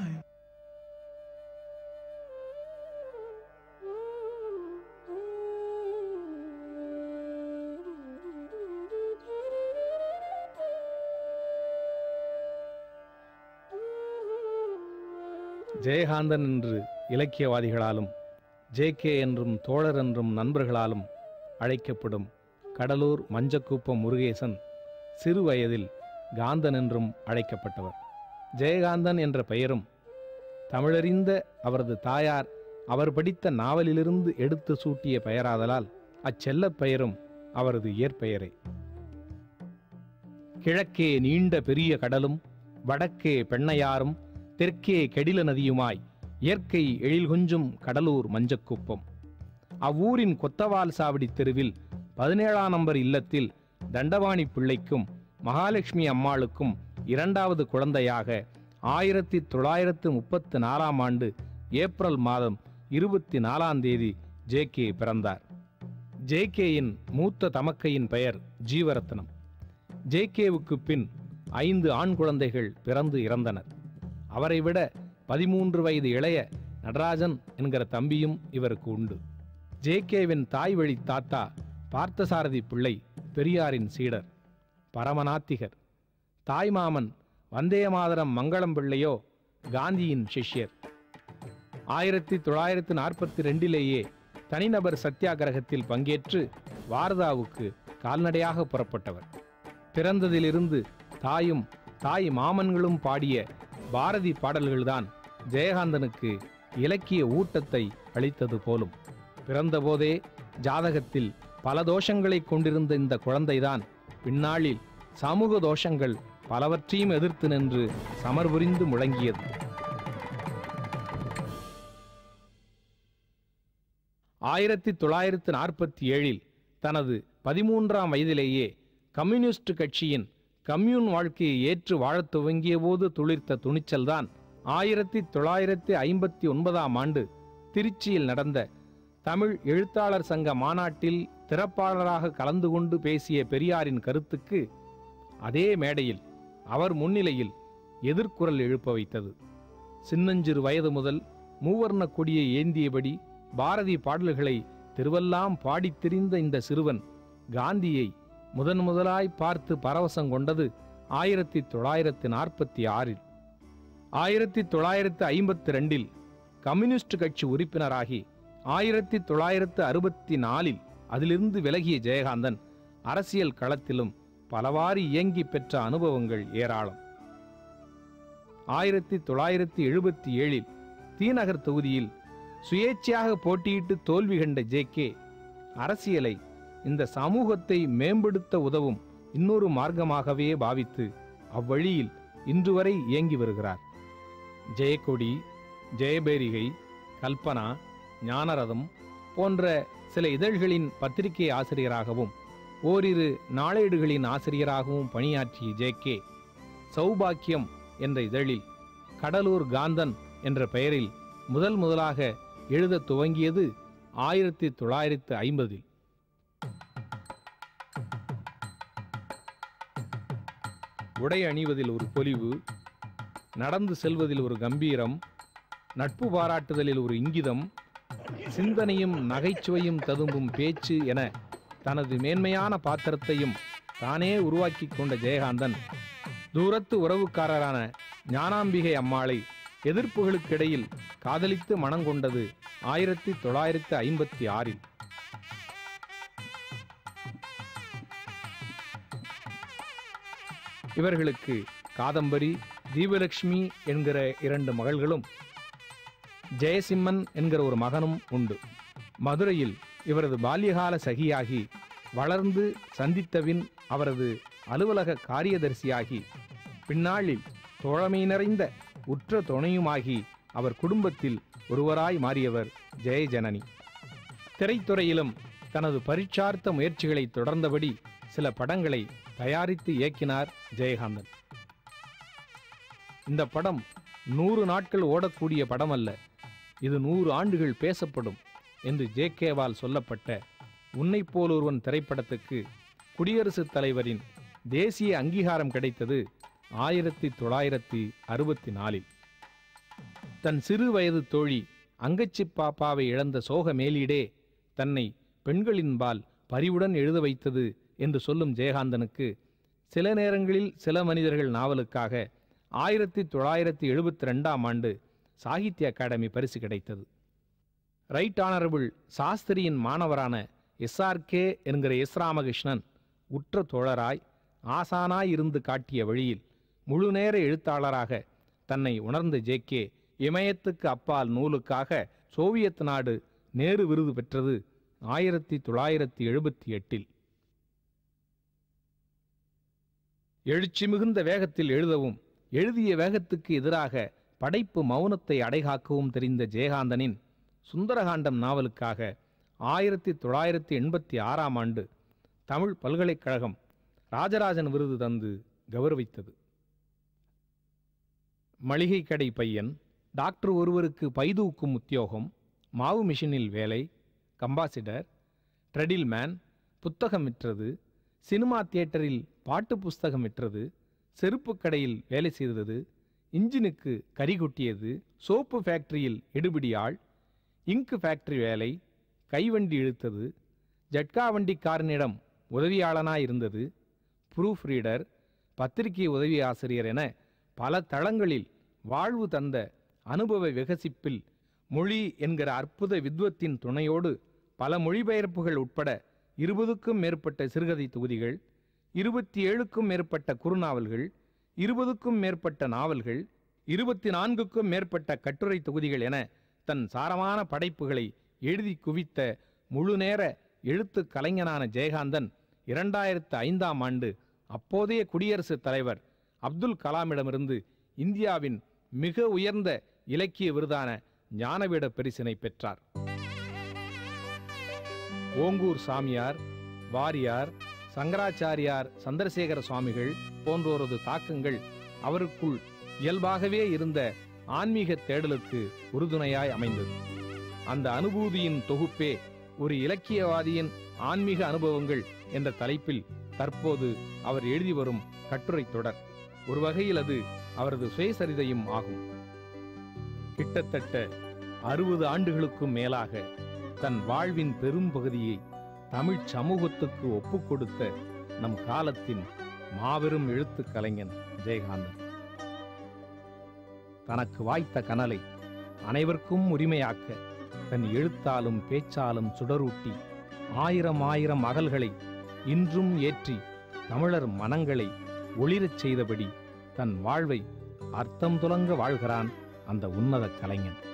ஜெயகாந்தன் என்று இலக்கியவாதிகளாலும் ஜேகே என்றும் தோழர் என்றும் நண்பர்களாலும் அழைக்கப்படும் கடலூர் மஞ்சக்குப்பம் முருகேசன் சிறு வயதில் காந்தன் என்றும் அழைக்கப்பட்டவர் ஜெயகாந்தன் என்ற பெயரும் தமிழறிந்த அவரது தாயார் அவர் படித்த நாவலிலிருந்து எடுத்து சூட்டிய பெயராதலால் அச்செல்லப் பெயரும் அவரது இயற்பெயரே கிழக்கே நீண்ட பெரிய கடலும் வடக்கே பெண்ணையாரும் தெற்கே கெடில நதியுமாய் இயற்கை எழில் கொஞ்சும் கடலூர் மஞ்சக்குப்பம் அவ்வூரின் கொத்தவால் சாவடி தெருவில் பதினேழாம் நம்பர் இல்லத்தில் தண்டபாணி பிள்ளைக்கும் மகாலட்சுமி அம்மாளுக்கும் இரண்டாவது குழந்தையாக ஆயிரத்தி தொள்ளாயிரத்து முப்பத்து நாலாம் ஆண்டு ஏப்ரல் மாதம் இருபத்தி நாலாம் தேதி ஜேகே பிறந்தார் ஜேகேயின் மூத்த தமக்கையின் பெயர் ஜீவரத்னம் ஜேகேவுக்கு பின் ஐந்து ஆண் குழந்தைகள் பிறந்து இறந்தனர் அவரை விட பதிமூன்று வயது இளைய நடராஜன் என்கிற தம்பியும் இவருக்கு உண்டு ஜேகேவின் தாய் வழி தாத்தா பார்த்தசாரதி பிள்ளை பெரியாரின் சீடர் பரமநாத்திகர் தாய்மாமன் வந்தேமாதரம் மங்களம் பிள்ளையோ காந்தியின் சிஷ்யர் ஆயிரத்தி தொள்ளாயிரத்து நாற்பத்தி ரெண்டிலேயே தனிநபர் சத்தியாகிரகத்தில் பங்கேற்று வாரதாவுக்கு கால்நடையாக புறப்பட்டவர் பிறந்ததிலிருந்து தாயும் தாய் மாமன்களும் பாடிய பாரதி பாடல்கள்தான் ஜெயகாந்தனுக்கு இலக்கிய ஊட்டத்தை அளித்தது போலும் பிறந்தபோதே ஜாதகத்தில் பல தோஷங்களை கொண்டிருந்த இந்த குழந்தைதான் பின்னாளில் சமூக தோஷங்கள் பலவற்றையும் எதிர்த்து நின்று சமர்புரிந்து முழங்கியது ஆயிரத்தி தொள்ளாயிரத்து நாற்பத்தி ஏழில் தனது பதிமூன்றாம் வயதிலேயே கம்யூனிஸ்ட் கட்சியின் கம்யூன் வாழ்க்கையை ஏற்று வாழத் துவங்கிய போது துளிர்த்த துணிச்சல்தான் ஆயிரத்தி தொள்ளாயிரத்தி ஐம்பத்தி ஒன்பதாம் ஆண்டு திருச்சியில் நடந்த தமிழ் எழுத்தாளர் சங்க மாநாட்டில் திறப்பாளராக கலந்து கொண்டு பேசிய பெரியாரின் கருத்துக்கு அதே மேடையில் அவர் முன்னிலையில் எதிர்க்குரல் எழுப்ப வைத்தது சின்னஞ்சிறு வயது முதல் மூவர்ண கொடியை ஏந்தியபடி பாரதி பாடல்களை திருவெல்லாம் பாடித் திரிந்த இந்த சிறுவன் காந்தியை முதன் முதலாய் பார்த்து பரவசம் கொண்டது ஆயிரத்தி தொள்ளாயிரத்து நாற்பத்தி ஆறில் ஆயிரத்தி தொள்ளாயிரத்து ஐம்பத்தி ரெண்டில் கம்யூனிஸ்ட் கட்சி உறுப்பினராகி ஆயிரத்தி தொள்ளாயிரத்து அறுபத்தி நாலில் அதிலிருந்து விலகிய ஜெயகாந்தன் அரசியல் களத்திலும் பலவாறு இயங்கி பெற்ற அனுபவங்கள் ஏராளம் ஆயிரத்தி தொள்ளாயிரத்தி எழுபத்தி ஏழில் தீநகர் தொகுதியில் சுயேட்சையாக போட்டியிட்டு தோல்வி கண்ட ஜேகே அரசியலை இந்த சமூகத்தை மேம்படுத்த உதவும் இன்னொரு மார்க்கமாகவே பாவித்து அவ்வழியில் இன்று வரை இயங்கி வருகிறார் ஜெயக்கொடி ஜெயபேரிகை கல்பனா ஞானரதம் போன்ற சில இதழ்களின் பத்திரிகை ஆசிரியராகவும் ஓரிரு நாளேடுகளின் ஆசிரியராகவும் பணியாற்றிய ஜேகே சௌபாக்கியம் என்ற இதழில் கடலூர் காந்தன் என்ற பெயரில் முதல் முதலாக எழுதத் துவங்கியது ஆயிரத்தி தொள்ளாயிரத்து ஐம்பதில் உடை அணிவதில் ஒரு பொலிவு நடந்து செல்வதில் ஒரு கம்பீரம் நட்பு பாராட்டுதலில் ஒரு இங்கிதம் சிந்தனையும் நகைச்சுவையும் ததும்பும் பேச்சு என தனது மேன்மையான பாத்திரத்தையும் தானே உருவாக்கி கொண்ட ஜெயகாந்தன் தூரத்து உறவுக்காரரான ஞானாம்பிகை அம்மாளை எதிர்ப்புகளுக்கிடையில் காதலித்து மணங்கொண்டது ஆயிரத்தி தொள்ளாயிரத்து ஐம்பத்தி ஆறில் இவர்களுக்கு காதம்பரி தீபலட்சுமி என்கிற இரண்டு மகள்களும் ஜெயசிம்மன் என்கிற ஒரு மகனும் உண்டு மதுரையில் இவரது பால்யகால சகியாகி வளர்ந்து சந்தித்தபின் அவரது அலுவலக காரியதரிசியாகி பின்னாளில் தோழமை நிறைந்த உற்ற துணையுமாகி அவர் குடும்பத்தில் ஒருவராய் மாறியவர் ஜெயஜனனி திரைத்துறையிலும் தனது பரீட்சார்த்த முயற்சிகளை தொடர்ந்தபடி சில படங்களை தயாரித்து இயக்கினார் ஜெயகாந்தன் இந்த படம் நூறு நாட்கள் ஓடக்கூடிய படம் அல்ல இது நூறு ஆண்டுகள் பேசப்படும் என்று ஜேகேவால் சொல்லப்பட்ட உன்னைப் போல் ஒருவன் திரைப்படத்துக்கு குடியரசுத் தலைவரின் தேசிய அங்கீகாரம் கிடைத்தது ஆயிரத்தி தொள்ளாயிரத்தி அறுபத்தி நாலில் தன் சிறு வயது தோழி அங்கச்சி பாப்பாவை இழந்த சோக மேலீடே தன்னை பெண்களின்பால் பரிவுடன் எழுத வைத்தது என்று சொல்லும் ஜெயகாந்தனுக்கு சில நேரங்களில் சில மனிதர்கள் நாவலுக்காக ஆயிரத்தி தொள்ளாயிரத்தி எழுபத்தி ரெண்டாம் ஆண்டு சாகித்ய அகாடமி பரிசு கிடைத்தது ரைட் ஆனரபிள் சாஸ்திரியின் மாணவரான எஸ்ஆர்கே என்கிற எஸ் ராமகிருஷ்ணன் உற்ற தோழராய் ஆசானாய் இருந்து காட்டிய வழியில் முழுநேர எழுத்தாளராக தன்னை உணர்ந்த ஜேகே இமயத்துக்கு அப்பால் நூலுக்காக சோவியத் நாடு நேரு விருது பெற்றது ஆயிரத்தி தொள்ளாயிரத்தி எழுபத்தி எட்டில் எழுச்சி மிகுந்த வேகத்தில் எழுதவும் எழுதிய வேகத்துக்கு எதிராக படைப்பு மௌனத்தை அடைகாக்கவும் தெரிந்த ஜெயகாந்தனின் சுந்தரகாண்டம் நாவலுக்காக ஆயிரத்தி தொள்ளாயிரத்தி எண்பத்தி ஆறாம் ஆண்டு தமிழ் பல்கலைக்கழகம் ராஜராஜன் விருது தந்து கௌரவித்தது மளிகை கடை பையன் டாக்டர் ஒருவருக்கு பைதூக்கும் உத்தியோகம் மாவு மிஷினில் வேலை கம்பாசிடர் ட்ரெடில் மேன் புத்தகம் விற்றது சினிமா தியேட்டரில் பாட்டு புஸ்தகம் விற்றது செருப்பு கடையில் வேலை செய்தது இன்ஜினுக்கு கரி கொட்டியது சோப்பு ஃபேக்டரியில் எடுபிடி ஆள் இங்கு ஃபேக்டரி வேலை கைவண்டி இழுத்தது ஜட்கா வண்டிக்காரனிடம் உதவியாளனாயிருந்தது ப்ரூஃப் ரீடர் பத்திரிகை உதவி ஆசிரியர் என பல தளங்களில் வாழ்வு தந்த அனுபவ விகசிப்பில் மொழி என்கிற அற்புத வித்வத்தின் துணையோடு பல மொழிபெயர்ப்புகள் உட்பட இருபதுக்கும் மேற்பட்ட சிறுகதை தொகுதிகள் இருபத்தி ஏழுக்கும் மேற்பட்ட குறுநாவல்கள் இருபதுக்கும் மேற்பட்ட நாவல்கள் இருபத்தி நான்குக்கும் மேற்பட்ட கட்டுரை தொகுதிகள் என தன் சாரமான படைப்புகளை எழுதி குவித்த முழுநேர எழுத்துக் கலைஞனான ஜெயகாந்தன் இரண்டாயிரத்து ஐந்தாம் ஆண்டு அப்போதைய குடியரசுத் தலைவர் அப்துல் கலாமிடமிருந்து இந்தியாவின் மிக உயர்ந்த இலக்கிய விருதான ஞானபீட பரிசினை பெற்றார் ஓங்கூர் சாமியார் வாரியார் சங்கராச்சாரியார் சந்திரசேகர சுவாமிகள் போன்றோரது தாக்கங்கள் அவருக்குள் இயல்பாகவே இருந்த ஆன்மீக தேடலுக்கு உறுதுணையாய் அமைந்தது அந்த அனுபூதியின் தொகுப்பே ஒரு இலக்கியவாதியின் ஆன்மீக அனுபவங்கள் என்ற தலைப்பில் தற்போது அவர் எழுதி வரும் கட்டுரை தொடர் ஒரு வகையில் அது அவரது சுயசரிதையும் ஆகும் கிட்டத்தட்ட அறுபது ஆண்டுகளுக்கும் மேலாக தன் வாழ்வின் பெரும் பகுதியை தமிழ்ச் சமூகத்துக்கு ஒப்புக் கொடுத்த நம் காலத்தின் மாபெரும் எழுத்துக் கலைஞன் ஜெயகாந்தன் தனக்கு வாய்த்த கனலை அனைவருக்கும் உரிமையாக்க தன் எழுத்தாலும் பேச்சாலும் சுடரூட்டி ஆயிரம் ஆயிரம் அகல்களை இன்றும் ஏற்றி தமிழர் மனங்களை ஒளிரச் செய்தபடி தன் வாழ்வை அர்த்தம் துலங்க வாழ்கிறான் அந்த உன்னத கலைஞன்